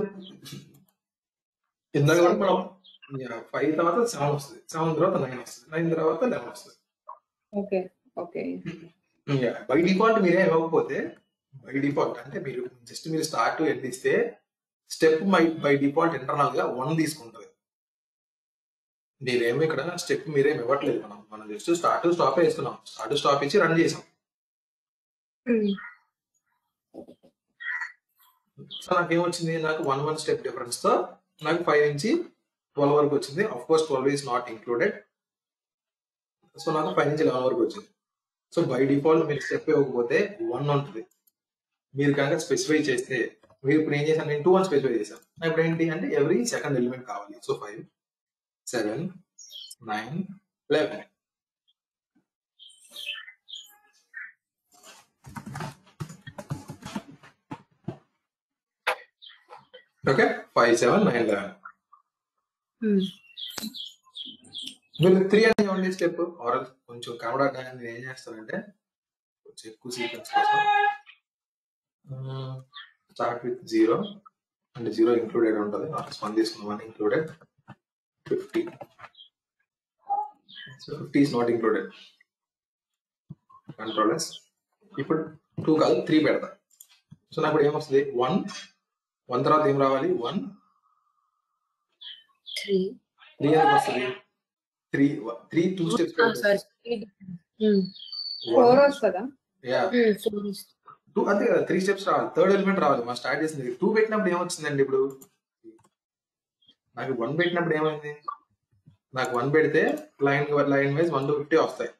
ఇందాక వరకు మనం ఫైవ్ తర్వాత సెవెన్ వస్తుంది సెవెన్ తర్వాత నైన్ వస్తుంది నైన్ తర్వాత లెవెన్ వస్తుంది ఓకే ఓకే బై డిఫాల్ట్ మీరే ఇవ్వకపోతే బై డిఫాల్ట్ అంటే మీరు జస్ట్ మీరు స్టార్ట్ ఎండ్ ఇస్తే step by by default internal గా వన్ తీసుకుంటుంది మీరేమి ఇక్కడ స్టెప్ మీరేం ఇవ్వట్లేదు మనం మనం జస్ట్ స్టార్ట్ స్టాప్ వేస్తున్నాం స్టార్ట్ స్టాప్ ఇచ్చి రన్ చేసాం సో నాకు ఏమొచ్చింది నాకు వన్ వన్ స్టెప్ డిఫరెన్స్ తో నాకు ఫైవ్ నుంచి ట్వెల్వ్ వరకు వచ్చింది of course twelve is not included so నాకు ఫైవ్ నుంచి లెవెన్ వరకు వచ్చింది సో బై డిఫాల్ట్ మీరు స్టెప్ ఇవ్వకపోతే వన్ ఉంటుంది మీరు కనుక స్పెసిఫై చేస్తే మీరు ఇప్పుడు ఏం చేశాను నేను టూ వన్ స్పెసిఫై చేశాను నాకు ఇప్పుడు ఏంటి అంటే ఎవ్రీ సెకండ్ ఎలిమెంట్ కావాలి so five seven nine eleven okay five seven nine eleven మీరు త్రీ అనేది ఓన్లీ స్టెప్ ఆర్ కొంచెం కనబడడానికి నేను ఏం చేస్తానంటే కొంచెం ఎక్కువ సీక్వెన్స్ కోసం స్టార్ట్ విత్ జీరో అంటే జీరో ఇంక్లూడెడ్ ఉంటుంది వన్ తీసుకున్న one included fifty so fifty is not included controllers ఇప్పుడు టూ కాదు త్రీ పెడతా సో నాకు ఇప్పుడు ఏమొస్తుంది వన్ వన్ తర్వాత ఏం రావాలి వన్ త్రీ త్రీ అనేది వస్తుంది three three two steps sorry four వస్తుందా యా ఫోర్ టూ అంతే కదా త్రీ స్టెప్స్ రావాలి థర్డ్ ఎలిమెంట్ రావాలి మనం స్టార్ట్ చేసింది టూ పెట్టినప్పుడు ఏమొచ్చిందండి ఇప్పుడు నాకు వన్ పెట్టినప్పుడు ఏమైంది నాకు వన్ పెడితే line line wise one to fifty వస్తాయి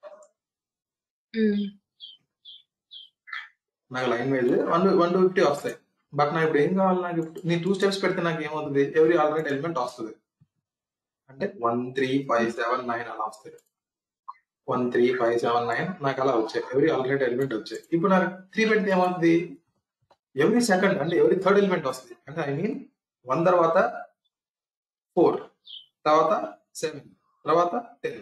నాకు line wise one one to fifty వస్తాయి బట్ నాకు ఇప్పుడు ఏం కావాలి నాకు ఇప్పుడు నేను టూ స్టెప్స్ పెడితే నాకు ఏమవుతుంది ఎవరి ఆల్రెడీ ఎలిమెంట్ వస్తుంది అంటే one three five seven nine అలా వస్తాయి one three five seven nine నాకు అలా వచ్చాయి ఎవరి ఆల్రెడీ ఎలిమెంట్ వచ్చాయి ఇప్పుడు నాకు త్రీ పెడితే ఏమవుతుంది ఎవరి సెకండ్ అంటే ఎవరి థర్డ్ ఎలిమెంట్ వస్తుంది అంటే ఐ మీన్ వన్ తర్వాత ఫోర్ తర్వాత సెవెన్ తర్వాత టెన్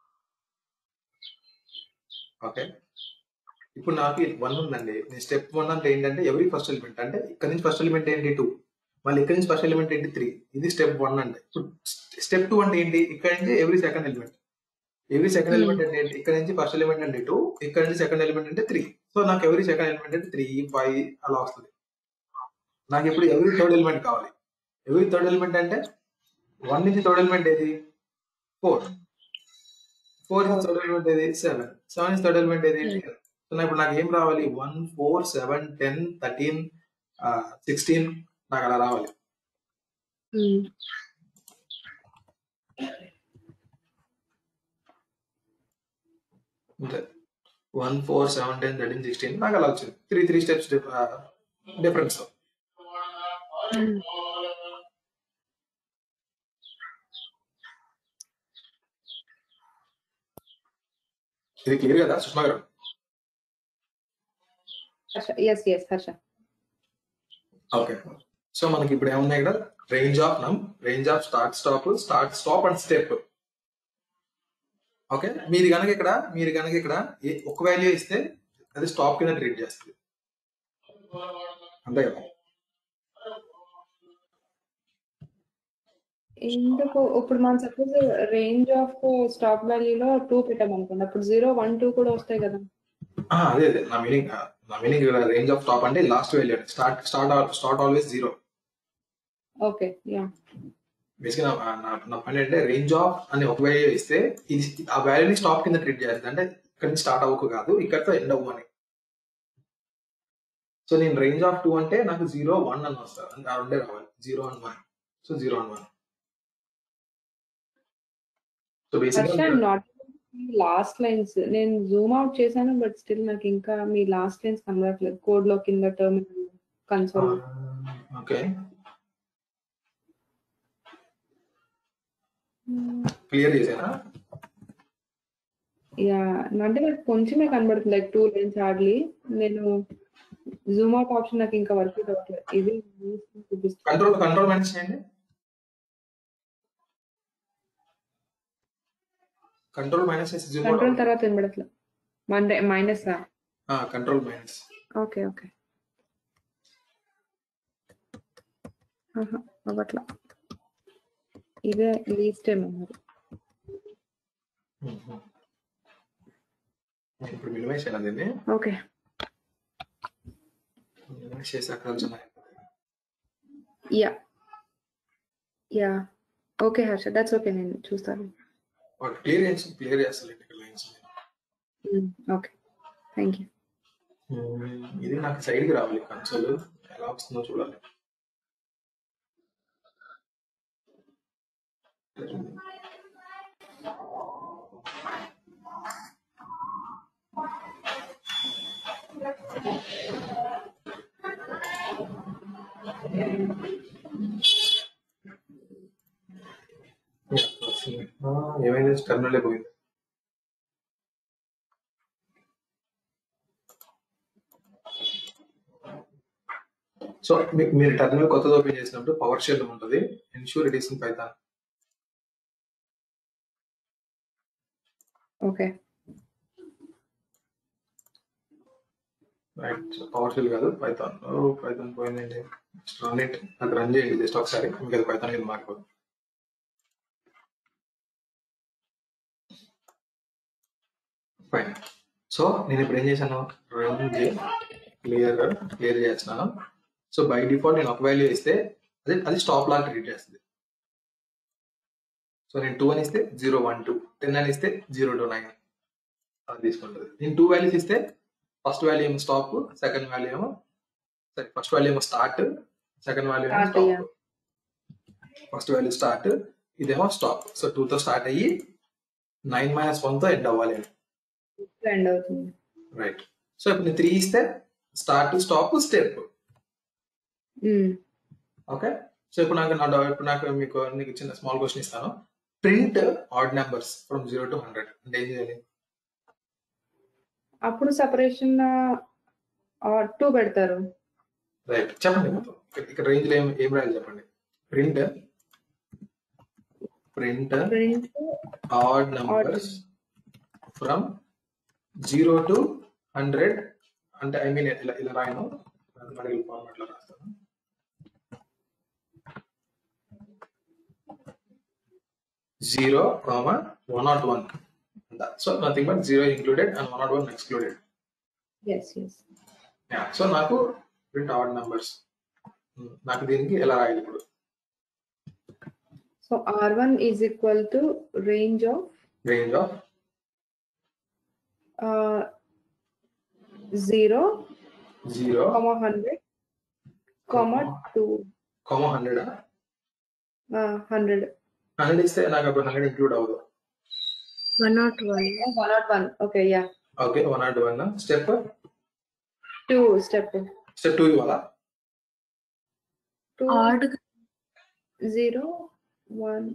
ఓకే ఇప్పుడు నాకు వన్ ఉందండి నేను స్టెప్ వన్ అంటే ఏంటంటే ఎవరి ఫస్ట్ ఎలిమెంట్ అంటే ఇక్కడ నుంచి ఫస్ట్ ఎలిమెంట్ ఏంటి టూ మళ్ళీ ఇక్కడ నుంచి ఫస్ట్ ఎలిమెంట్ ఏంటి త్రీ ఇది స్టెప్ వన్ అంటే ఇప్పుడు స్టెప్ టూ అంటే ఏంటి ఇక్కడ నుంచి ఎవరి సెకండ్ ఎలిమెంట్ ఎవరి సెకండ్ Hmm. ఎలిమెంట్ అంటే ఏంటి ఇక్కడ నుంచి ఫస్ట్ ఎలిమెంట్ అంటే టూ ఇక్కడ నుంచి సెకండ్ ఎలిమెంట్ అంటే త్రీ సో నాకు ఎవరి సెకండ్ ఎలిమెంట్ అంటే త్రీ ఫైవ్ అలా వస్తుంది నాకు ఇప్పుడు ఎవరి థర్డ్ ఎలిమెంట్ కావాలి ఎవరి థర్డ్ ఎలిమెంట్ అంటే వన్ నుంచి థర్డ్ ఎలిమెంట్ ఏది ఫోర్ ఫోర్ నుంచి థర్డ్ ఎలిమెంట్ ఏది సెవెన్ సెవెన్ నుంచి థర్డ్ ఎలిమెంట్ ఏది Hmm. సో నాకు ఇప్పుడు నాకు ఏం రావాలి one four seven ten thirteen sixteen నాకు అలా రావాలి అంతే one four seven ten thirteen sixteen నాకు అలా వచ్చింది త్రీ త్రీ స్టెప్స్ డిఫరెన్స్ ఇది క్లియర్ కదా Sushma garu Harsha yes yes Harsha okay so మనకి ఇప్పుడు ఏమున్నాయి ఇక్కడ range of num range of start stop start stop and step okay మీరు కనుక ఇక్కడ మీరు కనుక ఇక్కడ ఏ- ఒక వాల్యూ ఇస్తే అది స్టాప్ కింద ట్రీట్ చేస్తుంది అంతే కదా ఎందుకు ఇప్పుడు మనం సపోజ్ రేంజ్ ఆఫ్ స్టాక్ వాల్యూలో టూ పెట్టామనుకోండి అప్పుడు జీరో వన్ టూ కూడా వస్తాయి కదా ఆ, అదే అదే నా మీనింగ్ నా మీనింగ్ ఇక్కడ రేంజ్ ఆఫ్ టాప్ అంటే last value start start start always zero okay yeah basic నా నా- నా పని అంటే రేంజ్ ఆఫ్ అని ఒక వాల్యూ ఇస్తే ఇది ఆ వాల్యూని స్టాప్ కింద ట్రీట్ చేస్తుంది అంటే ఇక్కడ నుంచి స్టార్ట్ అవ్వకు కాదు ఇక్కడతో ఎండ్ అవ్వు అని సో నేను రేంజ్ ఆఫ్ టూ అంటే నాకు జీరో వన్ అని వస్తారు అంటే ఆ రెండే రావాలి zero and one so zero and one so Harsha basic not last lines నేను జూమ్ అవుట్ చేశాను బట్ స్టిల్ నాకు ఇంకా మీ లాస్ట్ లైన్స్ కనబడట్లేదు కోడ్ లో కింద టర్మినల్ కన్సోల్ ఓకే క్లియర్ చేసానా యా అంటే నాకు కొంచెమే కనబడుతుంది లైక్ టూ లైన్స్ హార్డ్లీ నేను జూమ్ అవుట్ ఆప్షన్ నాకు ఇంకా వర్క్ అవ్వట్లేదు ఇది చూపిస్తుంది కంట్రోల్ కంట్రోల్ మైనస్ చేయండి కంట్రోల్ మైనస్ చేసి జూమ్ కంట్రోల్ తర్వాత వినబడట్లేదు మండే minus control minus okay okay ఆహా, అవ్వట్లా ఇదే లీస్ట్ ఏమో మరి ఇప్పుడు మినిమైజ్ చేయాలి దీన్ని ఓకే మినిమైజ్ చేసి అక్కడ ఉంచాలి. Yeah yeah okay Harsha that's okay నేను చూస్తాను వాడు క్లియర్ చేసి క్లియర్ చేస్తాను ఇక్కడ లైన్స్ ఓకే థ్యాంక్ యూ ఇది నాకు సైడ్ కి రావాలి కన్సోల్ ఎలా వస్తుందో చూడాలి ఆ, ఏమైంది టర్మినల్ పోయింది సో మీ- మీరు టర్మినల్ కొత్తది ఓపెన్ చేసినప్పుడు పవర్ షెల్ ఉంటుంది ensure it is in Python okay right PowerShell కాదు పైథాన్ ఓ పైథాన్ పోయిందండి రన్ ఇట్ అది రన్ చేయండి జస్ట్ ఒకసారి మీకు అది పైథాన్ కింద మారిపోదు ఫైన్ సో నేను ఇప్పుడు ఏం చేశాను రన్ క్లియర్ క్లియర్ చేస్తున్నాను సో బై డిఫాల్ట్ నేను ఒక వాల్యూ ఇస్తే అది అది స్టాప్ లాగా ట్రీట్ చేస్తుంది సో నేను టూ అని ఇస్తే జీరో వన్ టూ టెన్ అని ఇస్తే జీరో టూ నైన్ అది తీసుకుంటుంది నేను టూ వాల్యూస్ ఇస్తే ఫస్ట్ వాల్యూ ఏమో స్టాప్ సెకండ్ వాల్యూ ఏమో సరే ఫస్ట్ వాల్యూ ఏమో స్టార్ట్ సెకండ్ వాల్యూ ఏమో Start, yeah. Stop first value start ఇదేమో స్టాప్ సో టూ తో స్టార్ట్ అయ్యి నైన్ మైనస్ వన్ తో ఎండ్ అవ్వాలి ఎండ్ అవుతుంది రైట్ సో ఇప్పుడు నేను త్రీ ఇస్తే start stop step hmm. Okay so ఇప్పుడు నాకు నా డౌ- ఇప్పుడు నాకు మీకు నీకు చిన్న స్మాల్ క్వశ్చన్ ఇస్తాను print odd numbers from zero to hundred అంటే ఏం చేయాలి అప్పుడు సపరేషన్ టూ పెడతారు రైట్ చెప్పండి మొత్తం ఇక్కడ- ఇక్కడ రేంజ్ లో ఏం ఏం రాయాలి చెప్పండి print print print odd numbers from zero to hundred అంటే ఐ మీన్ ఇలా ఇలా రాయను మ్యాథమెటికల్ ఫార్మాట్ లో రాస్తాను zero comma one not one so nothing but zero included and one not one excluded yes yes so నాకు print odd numbers నాకు దీనికి ఎలా రాయాలి ఇప్పుడు so R one is equal to range of range of zero zero comma hundred comma two comma hundred hundred hundred ఇస్తే నాకు అప్పుడు hundred include అవ్వదు one not one one not one okay yeah okay one not one step two step step two ఇవ్వాలా two odd zero one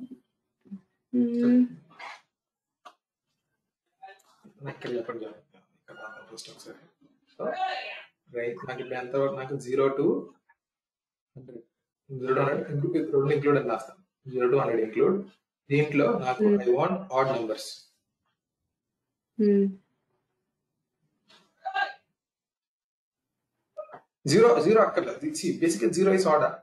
నాకు ఇక్కడ చెప్పండి ఇక్కడ first ఒకసారి సో రైట్ నాకు ఇప్పుడు ఎంత నాకు zero to hundred zero to hundred రెండు ఇంక్లూడ్ అని రాస్తాను జీరో టు హండ్రెడ్ ఇంక్లూడ్ దీంట్లో నాకు Hmm. I want odd numbers um, zero zero అక్కర్లేదు basic zero is order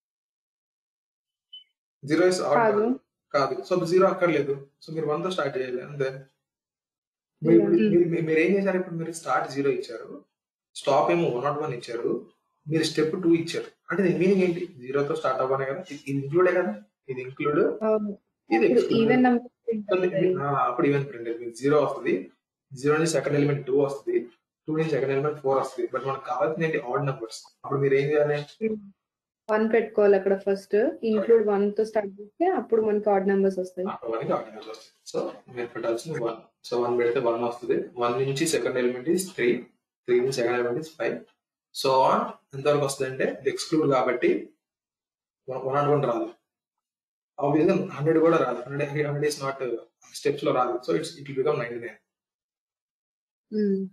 zero is కాదు ఆర్డర్ కాదు సో జీరో అక్కర్లేదు సో మీరు వన్ తో స్టార్ట్ చేయాలి అంతే మీరు ఇప్పుడు- Hmm. మీరు- మీరు- మీరు ఏం చేశారు ఇప్పుడు మీరు స్టార్ట్ జీరో ఇచ్చారు స్టాప్ ఏమో వన్ నాట్ వన్ ఇచ్చారు మీరు స్టెప్ టూ ఇచ్చారు అంటే దీని మీనింగ్ ఏంటి జీరోతో స్టార్ట్ అవ్వనే కదా ఇది ఇంక్లూడే కదా ఇది ఇంక్లూడ్ అవును ఇది ఇప్పుడు exclude. ఈవెన్ సో మీ- మీ- ఆ, అప్పుడు ఈవెన్ ప్రింట్ మీకు జీరో వస్తుంది జీరో నుంచి సెకండ్ ఎలిమెంట్ టూ వస్తుంది టూ నుంచి సెకండ్ ఎలిమెంట్ ఫోర్ వస్తుంది బట్ మనకు కావాల్సింది ఏంటి ఆడ్ నెంబర్స్ అప్పుడు మీరు ఏం చేయాలి వన్ పెట్టుకోవాలి అక్కడ ఫస్ట్ ఇంక్లూడ్ వన్ తో స్టార్ట్ చేస్తే అప్పుడు మనకి ఆడ్ నెంబర్స్ వస్తాయి అప్పుడు మనకి ఆడ్ నెంబర్స్ వస్తాయి సో మీరు పెట్టాల్సింది వన్ సో వన్ పెడితే వన్ వస్తుంది వన్ నుంచి second element is three three నుంచి second element is five so on ఎంతవరకు వస్తుంది అంటే ఇది ఎక్స్క్లూడ్ కాబట్టి వన్ నాట్ వన్ రాదు ఆబ్వియస్గా హండ్రెడ్ కూడా రాదు hundred hundred is not steps లో రాదు so it's it will become ninety nine um,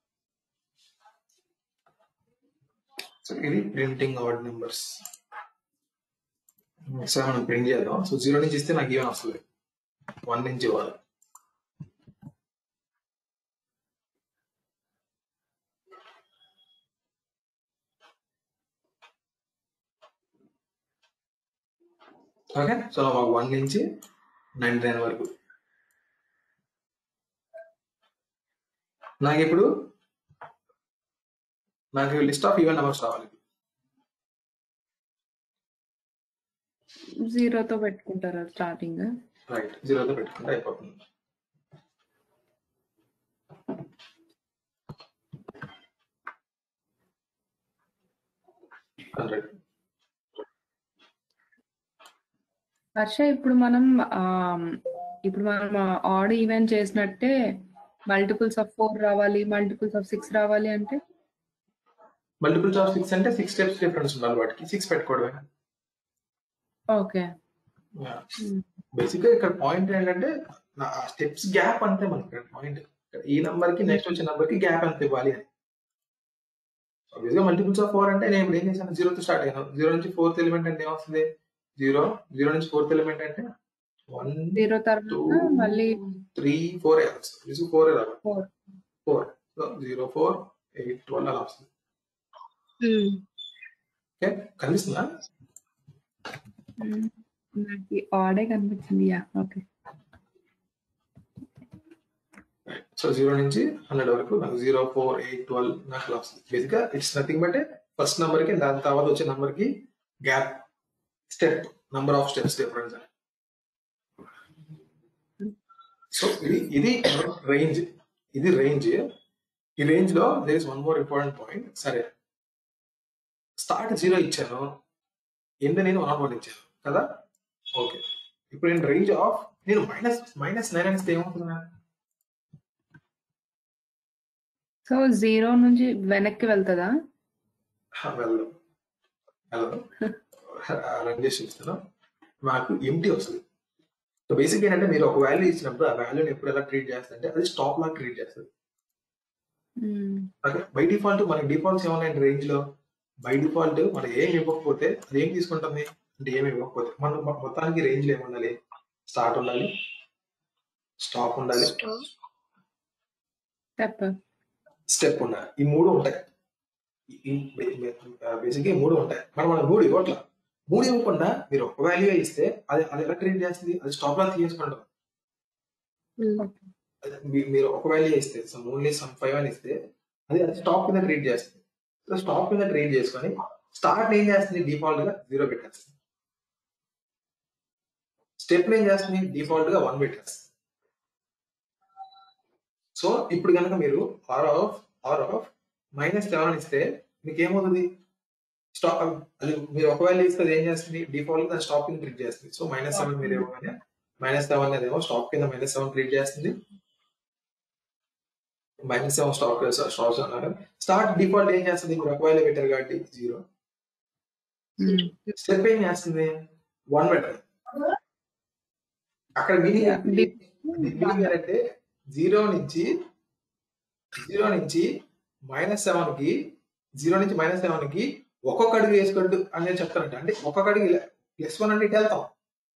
so ఇది ప్రింటింగ్ ఆడ్ నెంబర్స్ ఒకసారి మనం ప్రింట్ చేద్దాం సో జీరో నుంచి ఇస్తే నాకు ఈవెన్ వస్తుంది వన్ నుంచి ఇవ్వాలి ఓకే సో మాకు వన్ నుంచి నైన్టీ నైన్ వరకు నాకు ఇప్పుడు నాకు లిస్ట్ ఆఫ్ ఈవెన్ నెంబర్స్ రావాలి జీరోతో పెట్టుకుంటారా స్టార్టింగ్ రైట్ జీరోతో పెట్టుకుంటే అయిపోతుంది హండ్రెడ్ హర్ష ఇప్పుడు మనం ఆ, ఇప్పుడు మనం ఆడ్ ఈవెంట్ చేసినట్టే మల్టిపుల్స్ ఆఫ్ ఫోర్ రావాలి మల్టిపుల్స్ ఆఫ్ సిక్స్ రావాలి అంటే మల్టిపుల్స్ ఆఫ్ సిక్స్ అంటే సిక్స్ స్టెప్స్ డిఫరెన్స్ ఉండాలి వాటికి సిక్స్ పెట్టుకోవడమే ఓకే బేసిక్ గా ఇక్కడ పాయింట్ ఏంటంటే స్టెప్స్ గ్యాప్ అంతే మనకి పాయింట్ ఈ నంబర్ కి నెక్స్ట్ వచ్చే నంబర్ కి గ్యాప్ అంత ఇవ్వాలి అని ఆబ్వియస్ గా మల్టిపుల్స్ ఆఫ్ ఫోర్ అంటే నేను ఇప్పుడు ఏం చేశాను జీరో తో స్టార్ట్ అయ్యాను జీరో నుంచి ఫోర్త్ ఎలిమెంట్ అంటే ఏమొస్తుంది జీరో జీరో నుంచి ఫోర్త్ ఎలిమెంట్ అంటే వన్ జీరో టూ తర్వాత మళ్ళీ త్రీ ఫోర్ వస్తుంది ఫోర్ రావాలి four four so zero four eight twelve అలా వస్తుంది ఓకే కనిపిస్తుందా నాకు ఆడే కనిపించింది యా ఓకే సో జీరో నుంచి హండ్రెడ్ వరకు నాకు జీరో ఫోర్ ఎయిట్ ట్వెల్వ్ నాకు అలా వస్తుంది బేసిక్ గా it's nothing but first number కి దాని తర్వాత వచ్చే నంబర్ కి gap step number of steps difference so ఇది ఇది రేంజ్ ఇది రేంజ్ ఈ రేంజ్ లో there is one more important point సరే స్టార్ట్ జీరో ఇచ్చాను ఎండ్ నేను వన్ వన్ ఇచ్చాను కదా ఓకే ఇప్పుడు నేను రేంజ్ ఆఫ్ నేను మైనస్ మైనస్ నైన్ అనేస్తే ఏమవుతుంది నాకు? సో జీరో నుంచి వెనక్కి వెళ్తుందా వెళ్ళదు వెళ్ళదు రన్ చేసి చూస్తాను మాకు ఎంటీ వస్తుంది సో బేసిక్ ఏంటంటే మీరు ఒక వాల్యూ ఇచ్చినప్పుడు ఆ వాల్యూని ఎప్పుడు ఎలా ట్రీట్ చేస్తుంటే అది స్టాప్ లాగా ట్రీట్ చేస్తుంది ఓకే బై డిఫాల్ట్ మనకి డిఫాల్ట్స్ ఏమన్నాయండి రేంజ్ లో బై డిఫాల్ట్ మనం ఏం ఇవ్వకపోతే అది ఏం తీసుకుంటుంది అంటే ఏమి ఇవ్వకపోతే మనం మొ- మొత్తానికి రేంజ్ లో ఏముండాలి స్టార్ట్ ఉండాలి స్టాప్ ఉండాలి స్టెప్ స్టెప్ ఉండాలి ఈ మూడు ఉంటాయి బేసిక్ ఈ మూడు ఉంటాయి మరి మనం మూడు ఇవ్వట్ల మూడు ఇవ్వకుండా మీరు ఒక వాల్యూ ఇస్తే అది అది ఎలా ట్రీట్ చేస్తుంది అది స్టాప్ లా తీసుకుంటాం అది మీ- మీరు ఒక వాల్యూ ఇస్తే సమ్ ఓన్లీ సమ్ ఫైవ్ అని ఇస్తే అది అది స్టాప్ కింద ట్రీట్ చేస్తుంది సో స్టాప్ కింద ట్రీట్ చేసుకొని స్టార్ట్ ఏం చేస్తుంది డిఫాల్ట్ గా జీరో పెట్టేస్తుంది స్టెప్ ఏం చేస్తుంది డిఫాల్ట్ గా వన్ పెట్టేస్తుంది సో ఇప్పుడు కనుక మీరు are of R of minus seven ఇస్తే మీకు ఏమవుతుంది స్టాప్ అది మీరు ఒక వాల్యూ ఇస్తే అది ఏం చేస్తుంది డిఫాల్ట్ గా స్టాప్ కింద ట్రీట్ చేస్తుంది సో మైనస్ సెవెన్ మీరు ఇవ్వగానే మైనస్ సెవెన్ అనేది ఏమో స్టాప్ కింద మైనస్ సెవెన్ ట్రీట్ చేస్తుంది మైనస్ సెవెన్ స్టాక్ స్టాక్స్ అన్నారు స్టార్ట్ డిఫాల్ట్ ఏం చేస్తుంది మీరు ఒక వాల్యూ పెట్టారు కాబట్టి జీరో స్టెప్ ఏం చేస్తుంది వన్ పెట్టారు అక్కడ Yeah, మీనింగ్ మీనింగ్ ఏంటంటే జీరో నుంచి జీరో నుంచి మైనస్ సెవెన్ కి జీరో నుంచి మైనస్ సెవెన్ కి ఒక్కొక్క అడుగు వేసుకోండి అని నేను చెప్తానంటే అంటే ఒక్కొక్క అడుగు ప్లస్ వన్ అంటే ఇటు వెళ్తాం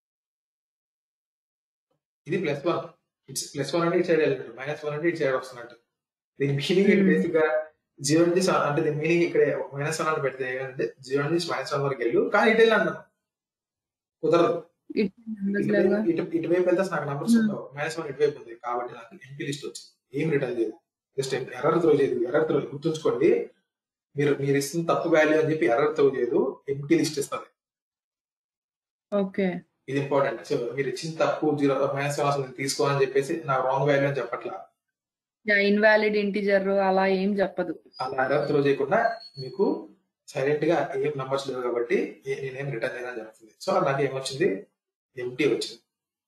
ఇది plus one it's plus one అంటే ఇటు సైడ్ వెళ్ళినట్టు మైనస్ వన్ అంటే ఇటు సైడ్ వస్తున్నట్టు దీని మీనింగ్ Hmm. బేసిక్ గా జీరో నుంచి స- అంటే దీని మీనింగ్ ఇక్కడ మైనస్ వన్ అని పెడితే అంటే జీరో నుంచి మైనస్ వన్ వరకు వెళ్ళు కానీ ఇటు వెళ్ళి అంటాను కుదరదు ఇటు numbers లాగా. ఇటువైపు ఇటు- ఇటువైపు వెళ్తే నాకు నంబర్స్ Hmm. ఉండవు మైనస్ వన్ ఇటువైపు ఉంది కాబట్టి నాకు ఎంపీ లిస్ట్ వచ్చింది ఏం రిటర్న్ చేయదు జస్ట్ ఎర్రర్ త్రో చేయదు ఎర్రర్ త్రో గుర్తుంచుకోండి మీరు మీరు ఇస్తున్న తప్పు వాల్యూ అని చెప్పి ఎర్రర్ త్రో చేయదు ఎంపీ లిస్ట్ ఇస్తుంది ఓకే ఇది ఇంపార్టెంట్ సో మీరు ఇచ్చిన తప్పు జీరో మైనస్ వన్ అసలు తీసుకో అని చెప్పేసి నా రాంగ్ వాల్యూ అని చెప్పట్లా ఇన్వాలిడ్ ఇంటిజర్ అలా ఏం చెప్పదు అలా ఎర్రర్ త్రో చేయకుండా మీకు సైలెంట్ గా ఏం నంబర్స్ లేవు కాబట్టి ఏ- నేనేం రిటర్న్ చేయడం జరుగుతుంది సో నాకు ఏమొచ్చింది ఎంటీ వచ్చింది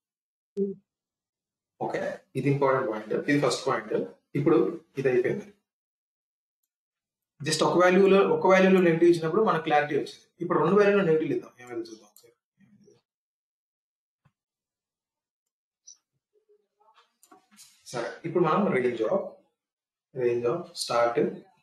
ఓకే ఇది ఇంపార్టెంట్ పాయింట్ ఇది ఫస్ట్ పాయింట్ ఇప్పుడు ఇది అయిపోయింది జస్ట్ ఒక వాల్యూలో ఒక వాల్యూలో నెగిటివ్ ఇచ్చినప్పుడు మనకు క్లారిటీ వచ్చింది ఇప్పుడు రెండు వాల్యూలో నెగిటివ్ ఇద్దాం ఏమైతే చూద్దాం ఒకసారి. సరే ఇప్పుడు మనం range of range of start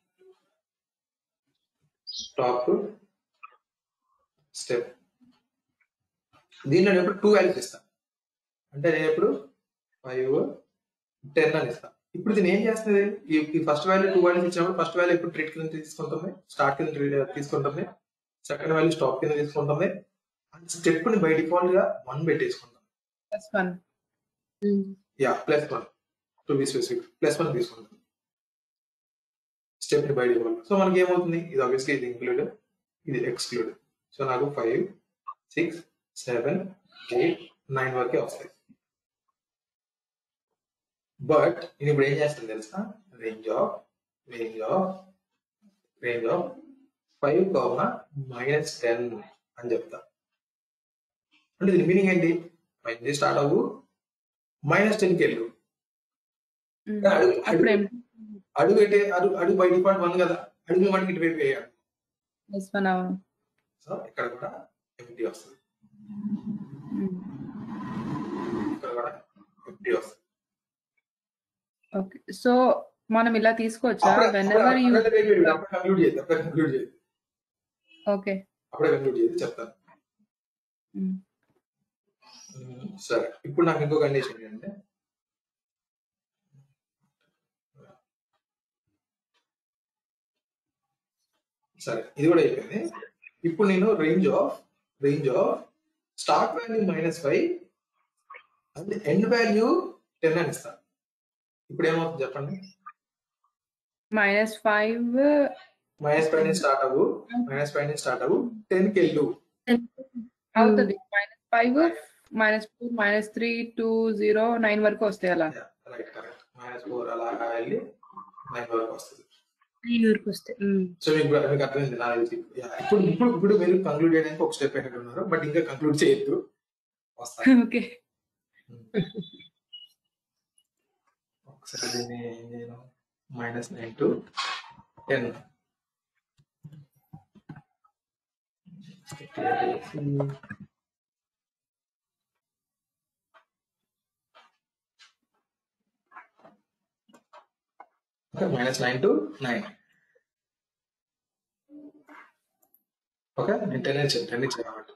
stop step దీనిలో నేను ఇప్పుడు టూ వాల్యూస్ ఇస్తాను అంటే నేను ఇప్పుడు ఫైవ్ టెన్ అని ఇస్తాను ఇప్పుడు దీన్ని ఏం చేస్తుంది ఈ ఈ ఫస్ట్ వాల్యూ టూ వాల్యూస్ ఇచ్చినప్పుడు ఫస్ట్ వాల్యూ ఇప్పుడు ట్రీట్ కింద తీసుకుంటుంది స్టార్ట్ కింద treat తీసుకుంటుంది సెకండ్ వాల్యూ స్టాప్ కింద తీసుకుంటుంది అండ్ స్టెప్ ని బై డిఫాల్ట్ గా వన్ పెట్టేసుకుంటాం plus one yeah plus one to be specific plus one తీసుకుంటాం స్టెప్ ని బై డిఫాల్ట్ సో మనకి ఏమవుతుంది ఇది ఆబ్వియస్లీ ఇది ఇంక్లూడ్ ఇది ఎక్స్క్లూడ్ సో నాకు five six seven eight nine వరకే వస్తాయి బట్ నేను ఇప్పుడు ఏం చేస్తాను తెలుసా range of range of range of five కావున మైనస్ టెన్ అని చెప్తా అంటే దీని మీనింగ్ ఏంటి ఫైవ్ స్టార్ట్ అవ్వు మైనస్ టెన్కి వెళ్ళు అడుగు- అప్పుడు ఏం అడుగు అయితే అడుగు అడుగు బై డిఫాల్ట్ వన్ కదా అడుగు మనకి ఇటువైపు వేయాలి ప్లస్ వన్ అవును సో ఇక్కడ కూడా ఎంటీ వస్తుంది ఇక్కడ కూడా ఎంటీ వస్తుంది ఓకే సో మనం ఇలా తీసుకోవచ్చా అప్పుడే- వెన్ అప్పుడే- ఎవర్ యూ అప్పుడే wait, wait, wait, అప్పుడే కంక్లూడ్ చేయదు అప్పుడే కంక్లూడ్ చేయదు ఓకే అప్పుడే కంక్లూడ్ చేయదు చెప్తాను ఉమ్, సరే ఇప్పుడు నాకు ఇంకో కండిషన్ ఏంటంటే సరే ఇది కూడా అయిపోయింది ఇప్పుడు నేను range of range of start value minus five and end value ten అని ఇస్తాను ఇప్పుడు ఏమవుతుంది చెప్పండి మైనస్ ఫైవ్ మైనస్ ఫైవ్ నుంచి స్టార్ట్ అవ్వు మైనస్ ఫైవ్ నుంచి స్టార్ట్ అవ్వు టెన్ కి వెళ్ళు అవుతుంది minus five minus four minus three two zero nine వరకు వస్తాయి అలా రైట్ కరెక్ట్ మైనస్ ఫోర్ అలా వెళ్ళి నైన్ వరకు వస్తుంది ఊరికి వస్తే సో మీకు మీకు అర్థమైంది నా తెలిసి Yeah, ఇప్పుడు ఇప్పుడు ఇప్పుడు మీరు కంక్లూడ్ చేయడానికి ఒక స్టెప్ ఎక్కడ ఉన్నారు బట్ ఇంకా కంక్లూడ్ చేయొద్దు వస్తాను ఓకే ఒకసారి దీన్ని ఏం చేయను minus nine to ten okay minus nine to nine okay నేను టెన్ ఇచ్చాను టెన్ ఇచ్చాను కాబట్టి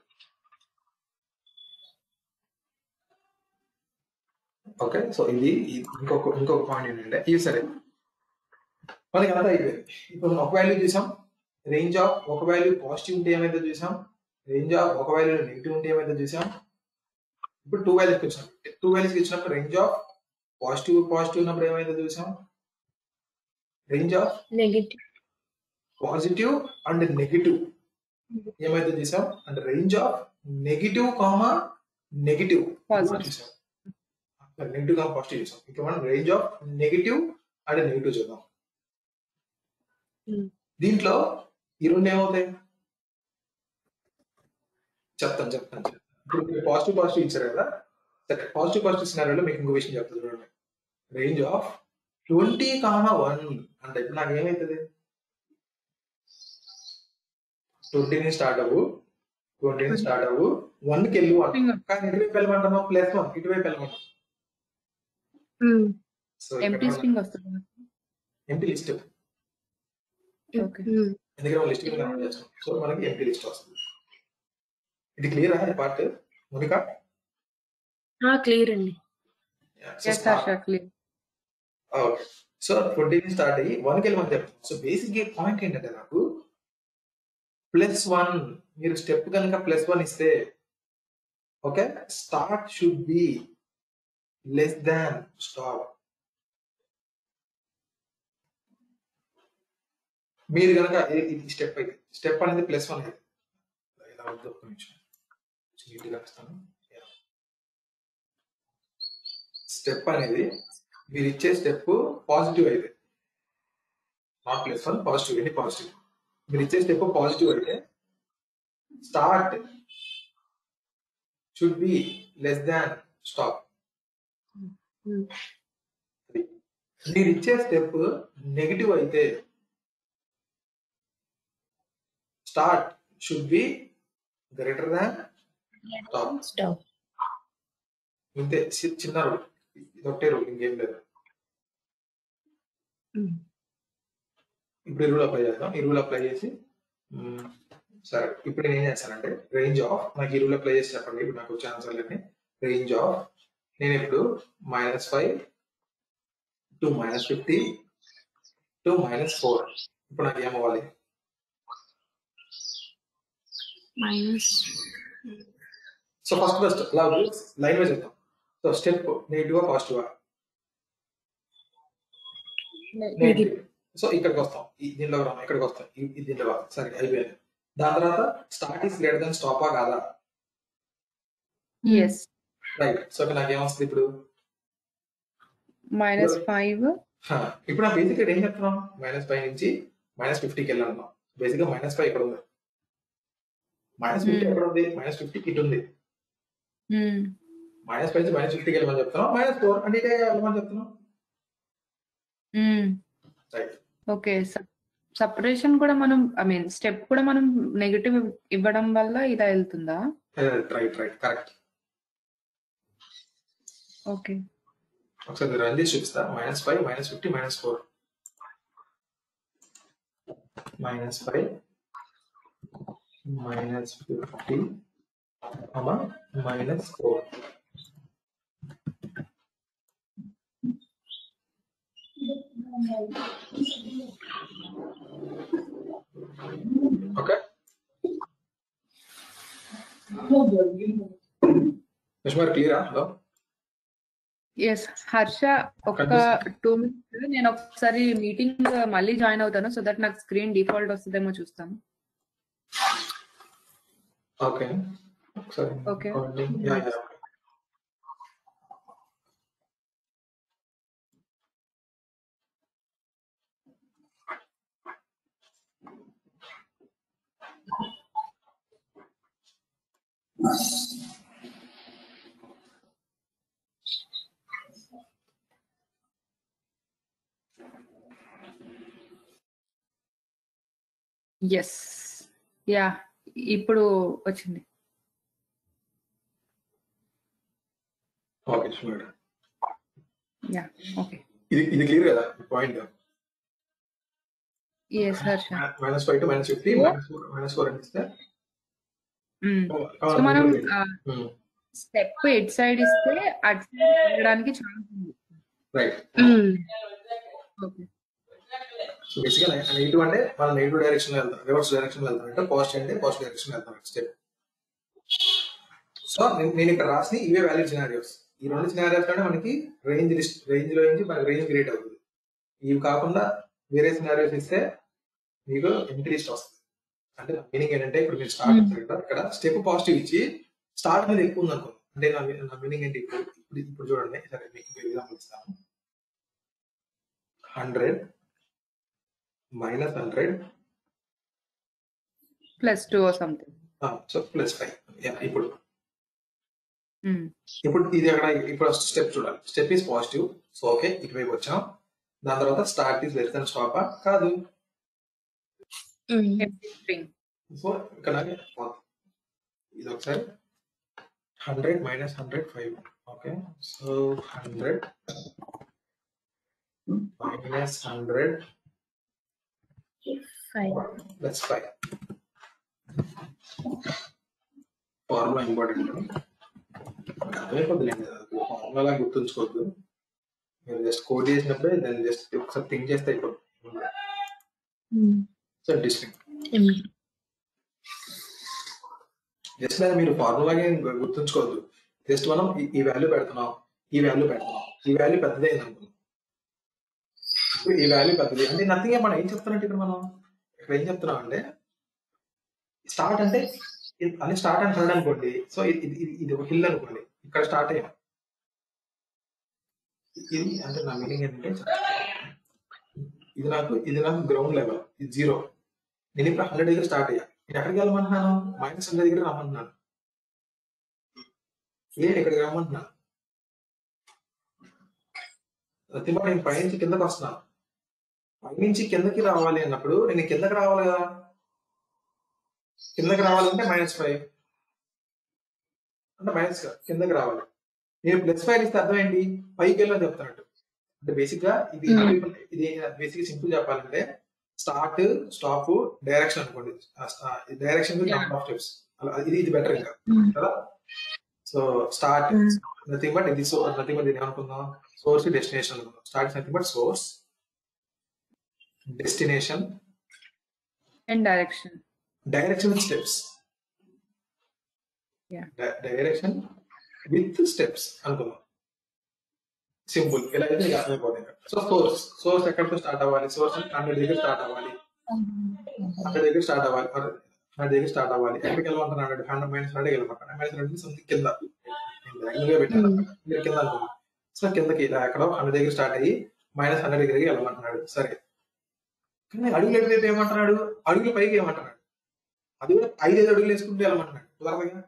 ఓకే సో ఇది ఇది ఇంకొక ఇంకొక పాయింట్ ఏంటంటే ఇది సరే మనకి అంతా అయిపోయింది ఇప్పుడు మనం ఒక వాల్యూ చూసాం రేంజ్ ఆఫ్ ఒక వాల్యూ పాజిటివ్ ఉంటే ఏమైతే చూసాం రేంజ్ ఆఫ్ ఒక వాల్యూ నెగిటివ్ ఉంటే ఏమైతే చూసాం ఇప్పుడు టూ వాల్యూస్కి వచ్చినాం టూ వాల్యూస్కి ఇచ్చినప్పుడు రేంజ్ ఆఫ్ పాజిటివ్ పాజిటివ్ ఉన్నప్పుడు ఏమైతే చూసాం range of negative positive and negative ఏమైతే చూసాం అంటే range of negative comma negative Positive. చూసాం నెగిటివ్ కామా పాజిటివ్ చూసాం ఇక్కడ మనం range of negative and negative చూద్దాం Hmm. దీంట్లో ఈ రెండు ఏమవుతాయి చెప్తాను చెప్తాను చెప్తాను. ఇప్పుడు పాజిటివ్ పాజిటివ్ ఇచ్చారు కదా సరే పాజిటివ్ పాజిటివ్ సినారీలో మీకు ఇంకో విషయం చెప్తాను చూడండి range of twenty comma one అంటే ఇప్పుడు నాకు ఏమవుతుంది ట్వంటీ నుంచి స్టార్ట్ అవ్వు ట్వంటీ నుంచి స్టార్ట్ అవ్వు వన్ కి వెళ్ళు వన్ కానీ ఇటువైపు వెళ్ళమంటున్నావు ప్లస్ వన్ ఇటువైపు వెళ్ళమంటున్నావు సో ఎంటీ స్ట్రింగ్ వస్తుంది ఎంటీ లిస్ట్ ఓకే ఎందుకంటే మనం లిస్ట్ కింద కన్వర్ట్ చేస్తాం సో మనకి ఎంటీ లిస్ట్ వస్తుంది ఇది క్లియర్ ఈ పార్ట్ మోనికా క్లియర్ అండి yes Harsha clear okay so twenty start అయ్యి వన్కి వెళ్ళి మనం చెప్తాం సో బేసిక్ పాయింట్ ఏంటంటే నాకు ప్లస్ వన్ మీరు స్టెప్ కనుక ప్లస్ వన్ ఇస్తే okay start should be less than stop మీరు కనుక ఇది స్టెప్ అయితే స్టెప్ అనేది ప్లస్ వన్ అయితే ఇలా వద్దు ఒక్క నిమిషం నీట్గా వస్తాను స్టెప్ అనేది మీరు ఇచ్చే స్టెప్ పాజిటివ్ అయితే నాట్ ప్లస్ వన్ పాజిటివ్ ఎన్ని పాజిటివ్ మీరు ఇచ్చే స్టెప్ పాజిటివ్ అయితే start should be less than stop Hmm. మీరు ఇచ్చే స్టెప్ నెగిటివ్ అయితే start should be greater than stop stop ఇంతే చి- చిన్న రూల్ ఇది ఒకటే రూల్ ఇంకేం లేదు ఇప్పుడు ఈ రూల్ అప్లై చేద్దాం ఈ రూల్ అప్లై చేసి మ్మ్, సరే ఇప్పుడు నేను ఏం చేస్తానంటే రేంజ్ ఆఫ్ నాకు ఈ రూల్ అప్లై చేసి చెప్పండి ఇప్పుడు నాకు వచ్చే ఆన్సర్లన్నీ రేంజ్ ఆఫ్ నేను ఇప్పుడు minus five to minus fifty to minus four ఇప్పుడు నాకు ఏమవ్వాలి మైనస్ సో ఫస్ట్ ఫస్ట్ అలా లైన్ వైజ్ చెప్తాం so step negative positive negative so ఇక్కడికి వస్తాం ఈ దీనిలో రాం ఇక్కడికి వస్తాం ఈ- ఈ దీనిలో రాం సరే అయిపోయింది దాని తర్వాత స్టార్ట్ ఈస్ గ్రేటర్ దెన్ స్టాపా కాదా ఎస్ రైట్ సో ఇక్కడ నాకు ఏమొస్తుంది ఇప్పుడు మైనస్ ఫైవ్ హా, ఇప్పుడు నా బేసిక్ ఏం చెప్తున్నాం మైనస్ ఫైవ్ నుంచి మైనస్ ఫిఫ్టీకి వెళ్ళాలన్నాం బేసిక్ గా మైనస్ ఫైవ్ ఇక్కడ ఉంది మైనస్ ఫిఫ్టీ Hmm. ఎక్కడ ఉంది మైనస్ ఫిఫ్టీకి ఇటు ఉంది మైనస్ ఫైవ్ నుంచి మైనస్ ఫిఫ్టీకి వెళ్ళమని చెప్తున్నాం మైనస్ ఫోర్ అంటే ఇటే వెళ్ళమని చెప్తున్నాం రైట్ ఓకే సపరేషన్ కూడా మనం ఐ మీన్ స్టెప్ కూడా మనం నెగటివ్ ఇవ్వడం వల్ల ఇలా వెళ్తుందా రైట్ రైట్ కరెక్ట్ ఓకే ఒకసారి రన్ చేసి చూపిస్తా minus five minus fifty minus four minus five minus fifty అమ్మా మైనస్ ఫోర్ ఓకే విష్మార్ క్లియరా హలో ఎస్ హర్ష ఒక కనిపిస్తుంది. టూ మినిట్స్ నేను ఒకసారి మీటింగ్ మళ్ళీ జాయిన్ అవుతాను సో దట్ నాకు స్క్రీన్ డిఫాల్ట్ వస్తుందేమో చూస్తాను ఓకే ఒకసారి Okay. Yeah yeah yes yeah ఇప్పుడు వచ్చింది ఓకే చూడండి యా ఓకే ఇది ఇది క్లియర్ కదా point yes Harsha minus five to minus fifty minus four minus four అని ఇస్తే సో మనం స్టెప్ ఎట్ సైడ్ ఇస్తే అటు సైడ్ వెళ్ళడానికి ఛాన్స్ ఉంది రైట్ ఓకే సో బేసిక్గా నెగిటివ్ అంటే మనం నెగిటివ్ డైరెక్షన్ వెళ్తాం రివర్స్ డైరెక్షన్ వెళ్తాం అంటే పాజిటివ్ అంటే పాజిటివ్ డైరెక్షన్ వెళ్తాం స్టెప్ సో నేను నేను ఇక్కడ రాసిన ఇవే వ్యాలిడ్ సినారియోస్ ఈ రెండు సినారియోస్ లోనే మనకి రేంజ్ లిస్ట్ రేంజ్ లో నుంచి మనకి రేంజ్ క్రియేట్ అవుతుంది ఇవి కాకుండా వేరే సినారియోస్ ఇస్తే మీకు ఎంటీ లిస్ట్ వస్తుంది అంటే మీనింగ్ ఏంటంటే ఇప్పుడు మీరు స్టార్ట్ Hmm. చేస్తారు కదా ఇక్కడ స్టెప్ పాజిటివ్ ఇచ్చి స్టార్ట్ మీద ఎక్కువ ఉంది అనుకో అంటే నా మీ- నా మీనింగ్ ఏంటి ఇప్పుడు ఇప్పుడు ఇప్పుడు చూడండి సరే మీకు ఎగ్జాంపుల్ ఇస్తాను hundred minus hundred plus two something so plus five ఇప్పుడు ఇప్పుడు ఇది అక్కడ ఇప్పుడు స్టెప్ చూడాలి step is positive so okay ఇటువైపు వచ్చాం దాని తర్వాత start is less than stop కాదు స్ట్రింగ్ సో ఇక్కడ ఇది ఒకసారి hundred minus hundred five okay so hundred minus hundred five that's five formula important అర్థమైపోద్దులేండి ఫార్ములా గుర్తుంచుకోవద్దు మీరు జస్ట్ కోడ్ చేసినప్పుడే దాన్ని జస్ట్ ఒకసారి థింక్ చేస్తే అయిపోతుంది సో డిస్ట్రిక్ట్ జస్ట్ లేదా మీరు ఫార్ములాగా గుర్తుంచుకోవద్దు జస్ట్ మనం ఈ- ఈ వాల్యూ పెడుతున్నాం ఈ వాల్యూ పెడుతున్నాం ఈ వాల్యూ పెద్దదైంది అనుకున్నాం ఇప్పుడు ఈ వాల్యూ పెద్దది అంటే నథింగ్ మనం ఏం చెప్తున్నట్టు ఇక్కడ మనం ఇక్కడ ఏం చెప్తున్నాం అంటే స్టార్ట్ అంటే ఇది- అని స్టార్ట్ అని హండ్రెడ్ అనుకోండి సో ఇది ఇది- ఇది ఒక హిల్ అనుకోండి ఇక్కడ స్టార్ట్ అయ్యాం ఇది అంటే నా మీనింగ్ ఏంటంటే ఇది నాకు ఇది నాకు గ్రౌండ్ లెవెల్ ఇది జీరో నేను ఇప్పుడు హండ్రెడ్ దగ్గర స్టార్ట్ అయ్యా నేను ఎక్కడికి వెళ్ళమంటున్నాను మైనస్ హండ్రెడ్ దగ్గర రమ్మంటున్నాను ఏ ఇక్కడికి రమ్మంటున్నాను ప్రతి మాట నేను పైనుంచి కిందకి వస్తున్నాను పైనుంచి కిందకి రావాలి అన్నప్పుడు నేను కిందకి రావాలి కదా కిందకి రావాలంటే మైనస్ ఫైవ్ అంటే మైనస్ కిందకి రావాలి నేను ప్లస్ ఫైవ్ ఇస్తే అర్థం ఏంటి పైకి వెళ్ళని చెప్తానట్టు అంటే బేసిక్ గా ఇది Hmm. ఇది బేసిక్ సింపుల్ చెప్పాలంటే స్టార్ట్ స్టాప్ డైరెక్షన్ అనుకోండి direction with Yeah. Number of steps అలా ఇది ఇది బెటర్ ఇంకా కదా so start Hmm. Nothing but ఇది సో నథింగ్ బట్ ఇది ఏమనుకుందాం సోర్స్ డెస్టినేషన్ అనుకుందాం start nothing but source destination and direction direction with steps Yeah. Direction with steps అనుకుందాం సింపుల్ ఇలా అయితే మీకు అర్థమైపోతుంది సో సోర్స్ సోర్స్ ఎక్కడితో స్టార్ట్ అవ్వాలి సోర్స్ హండ్రెడ్ దగ్గర స్టార్ట్ అవ్వాలి హండ్రెడ్ దగ్గర స్టార్ట్ అవ్వాలి హండ్రెడ్ దగ్గర స్టార్ట్ అవ్వాలి ఎక్కడికి వెళ్ళమంటారు హండ్రెడ్ హండ్రెడ్ మైనస్ హండ్రెడ్ వెళ్ళమంటారు మైనస్ హండ్రెడ్ సంథింగ్ కింద నేను diagonal గా పెట్టాను మీరు కింద అనుకున్నాను సో కిందకి ఇలా ఎక్కడో హండ్రెడ్ దగ్గర స్టార్ట్ అయ్యి మైనస్ హండ్రెడ్ దగ్గరికి వెళ్ళమంటున్నాడు సరే కానీ అడుగులు ఎటువైపు ఏమంటున్నాడు అడుగులు పైకి ఏమంటున్నాడు అది కూడా ఐదైదు అడుగులు వేసుకుంటూ వెళ్ళమంటున్నాడు కుదరదుగా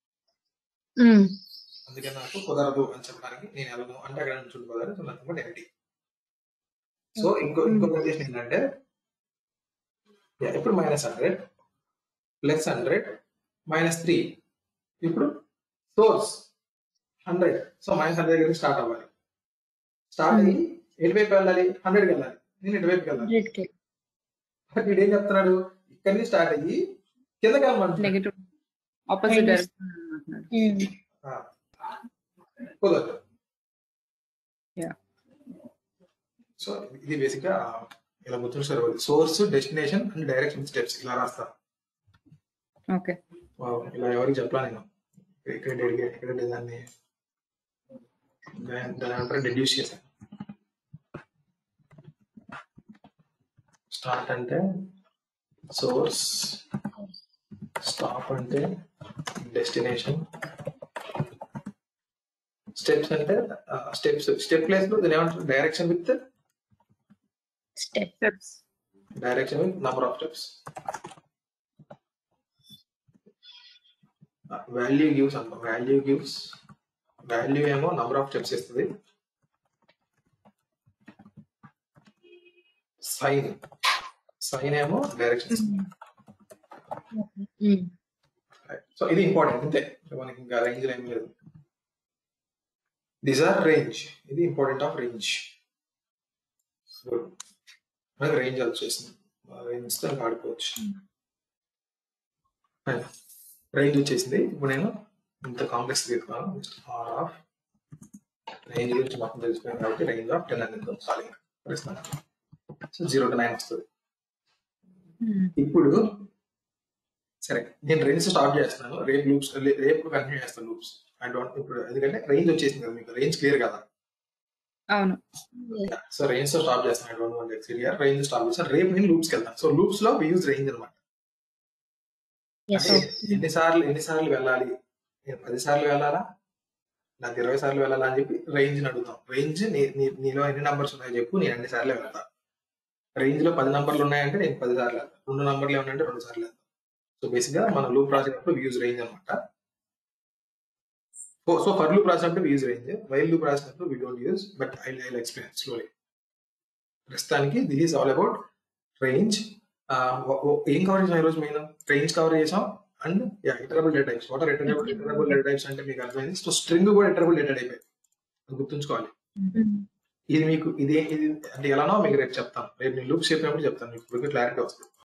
అందుకే నాకు కుదరదు అని చెప్పడానికి నేను వెళ్ళను అంటే అక్కడ నుంచి కుదరదు so nothing but empty so ఇంకో ఇంకో కండిషన్ ఏంటంటే yeah, ఇప్పుడు minus hundred plus hundred minus three ఇప్పుడు source hundred so minus hundred దగ్గర స్టార్ట్ అవ్వాలి స్టార్ట్ అయ్యి ఎటువైపు వెళ్ళాలి హండ్రెడ్కి వెళ్ళాలి నేను ఎటువైపుకి వెళ్ళాలి హండ్రెడ్ బట్ వీడు ఏం చెప్తున్నాడు ఇక్కడి నుంచి స్టార్ట్ అయ్యి కిందకి వెళ్ళమంటున్నాడు నెగటివ్ ఆపోజిట్ Minus. డైరెక్షన్ అంటున్నాడు ఆ. కుదరదు Yeah. సో ఇది బేసిక్ గా ఇలా గుర్తుంటారు source destination and direction steps ఇలా రాస్తా ఓకే వావ్, ఇలా ఎవరికి చెప్పలా నేను ఇక్కడ డెడికేట్ ఇక్కడ దాన్ని దాని దాని అంతా డెడ్యూస్ చేశాను స్టార్ట్ అంటే సోర్స్ స్టాప్ అంటే డెస్టినేషన్ స్టెప్స్ అంటే స్టెప్స్ స్టెప్ ప్లేస్ లో దీని ఏమంటారు direction with step steps direction with number of steps value gives అంటాం వాల్యూ గివ్స్ వాల్యూ ఏమో నంబర్ ఆఫ్ స్టెప్స్ ఇస్తుంది సైన్ సైన్ ఏమో డైరెక్షన్ సో ఇది ఇంపార్టెంట్ అంతే మనకి ఇంకా రేంజ్ ఏం లేదు దీస్ ఆర్ రేంజ్ ఇది ఇంపార్టెంట్ ఆఫ్ రేంజ్ మనకి రేంజ్ వచ్చేసింది రేంజ్ తో ఆడుకోవచ్చు రేంజ్ వచ్చేసింది ఇప్పుడు నేను ఇంత కాంప్లెక్స్ తీసుకున్నాను జస్ట్ ఆర్ ఆఫ్ రేంజ్ గురించి మొత్తం తెలిసిపోయింది కాబట్టి రేంజ్ ఆఫ్ టెన్ అనేది సాలింగ్ పరిస్తున్నాను సో జీరో టు నైన్ వస్తుంది ఇప్పుడు సరే నేను రేంజ్ స్టాప్ చేస్తున్నాను రేపు లూప్స్ రేపు కంటిన్యూ చేస్తాను లూప్స్ ఐ డోంట్ ఇప్పుడు ఎందుకంటే రేంజ్ వచ్చేసింది కదా మీకు రేంజ్ క్లియర్ కదా అవును సో రేంజ్ తో స్టాప్ చేస్తాను I don't want exceed year range stop చేస్తాను రేపు నేను లూప్స్కి వెళ్తాను సో లూప్స్ లో యూజ్ రేంజ్ అనమాట ఎస్ ఎన్నిసార్లు ఎన్నిసార్లు వెళ్ళాలి నేను పది సార్లు వెళ్ళాలా నాకు ఇరవై సార్లు వెళ్ళాలా అని చెప్పి రేంజ్ అడుగుతాం రేంజ్ నీలో ఎన్ని నంబర్స్ ఉన్నాయో చెప్పు నేను అన్ని సార్లు వెళ్తా రేంజ్ లో పది నంబర్లు ఉన్నాయంటే నేను పది సార్లు వెళ్తాను రెండు నంబర్లు ఏమన్నాయంటే రెండు సార్లు వెళ్తాను సో బేసిక్ గా మనం లూప్ రాసేటప్పుడు యూజ్ రేంజ్ అనమాట సో ఫర్ లూప్ రాసినప్పుడు యూజ్ రేంజ్ వైల్ లూప్ రాసినప్పుడు we don't use but I I explain slowly ప్రస్తుతానికి this is all about range ఏం కవర్ చేసాం ఈరోజు మెయిన్ రేంజ్ కవర్ చేసాం and yeah iterable data types what are iterable iterable data types అంటే మీకు అర్థమైంది so string కూడా ఇటరబుల్ డేటా టైప్ అది గుర్తుంచుకోవాలి ఇది మీకు ఇది ఇది అంటే ఎలానో మీకు రేపు చెప్తాను రేపు నేను లూప్స్ చెప్పినప్పుడు చెప్తాను మీకు క్లారిటీ వస్తుంది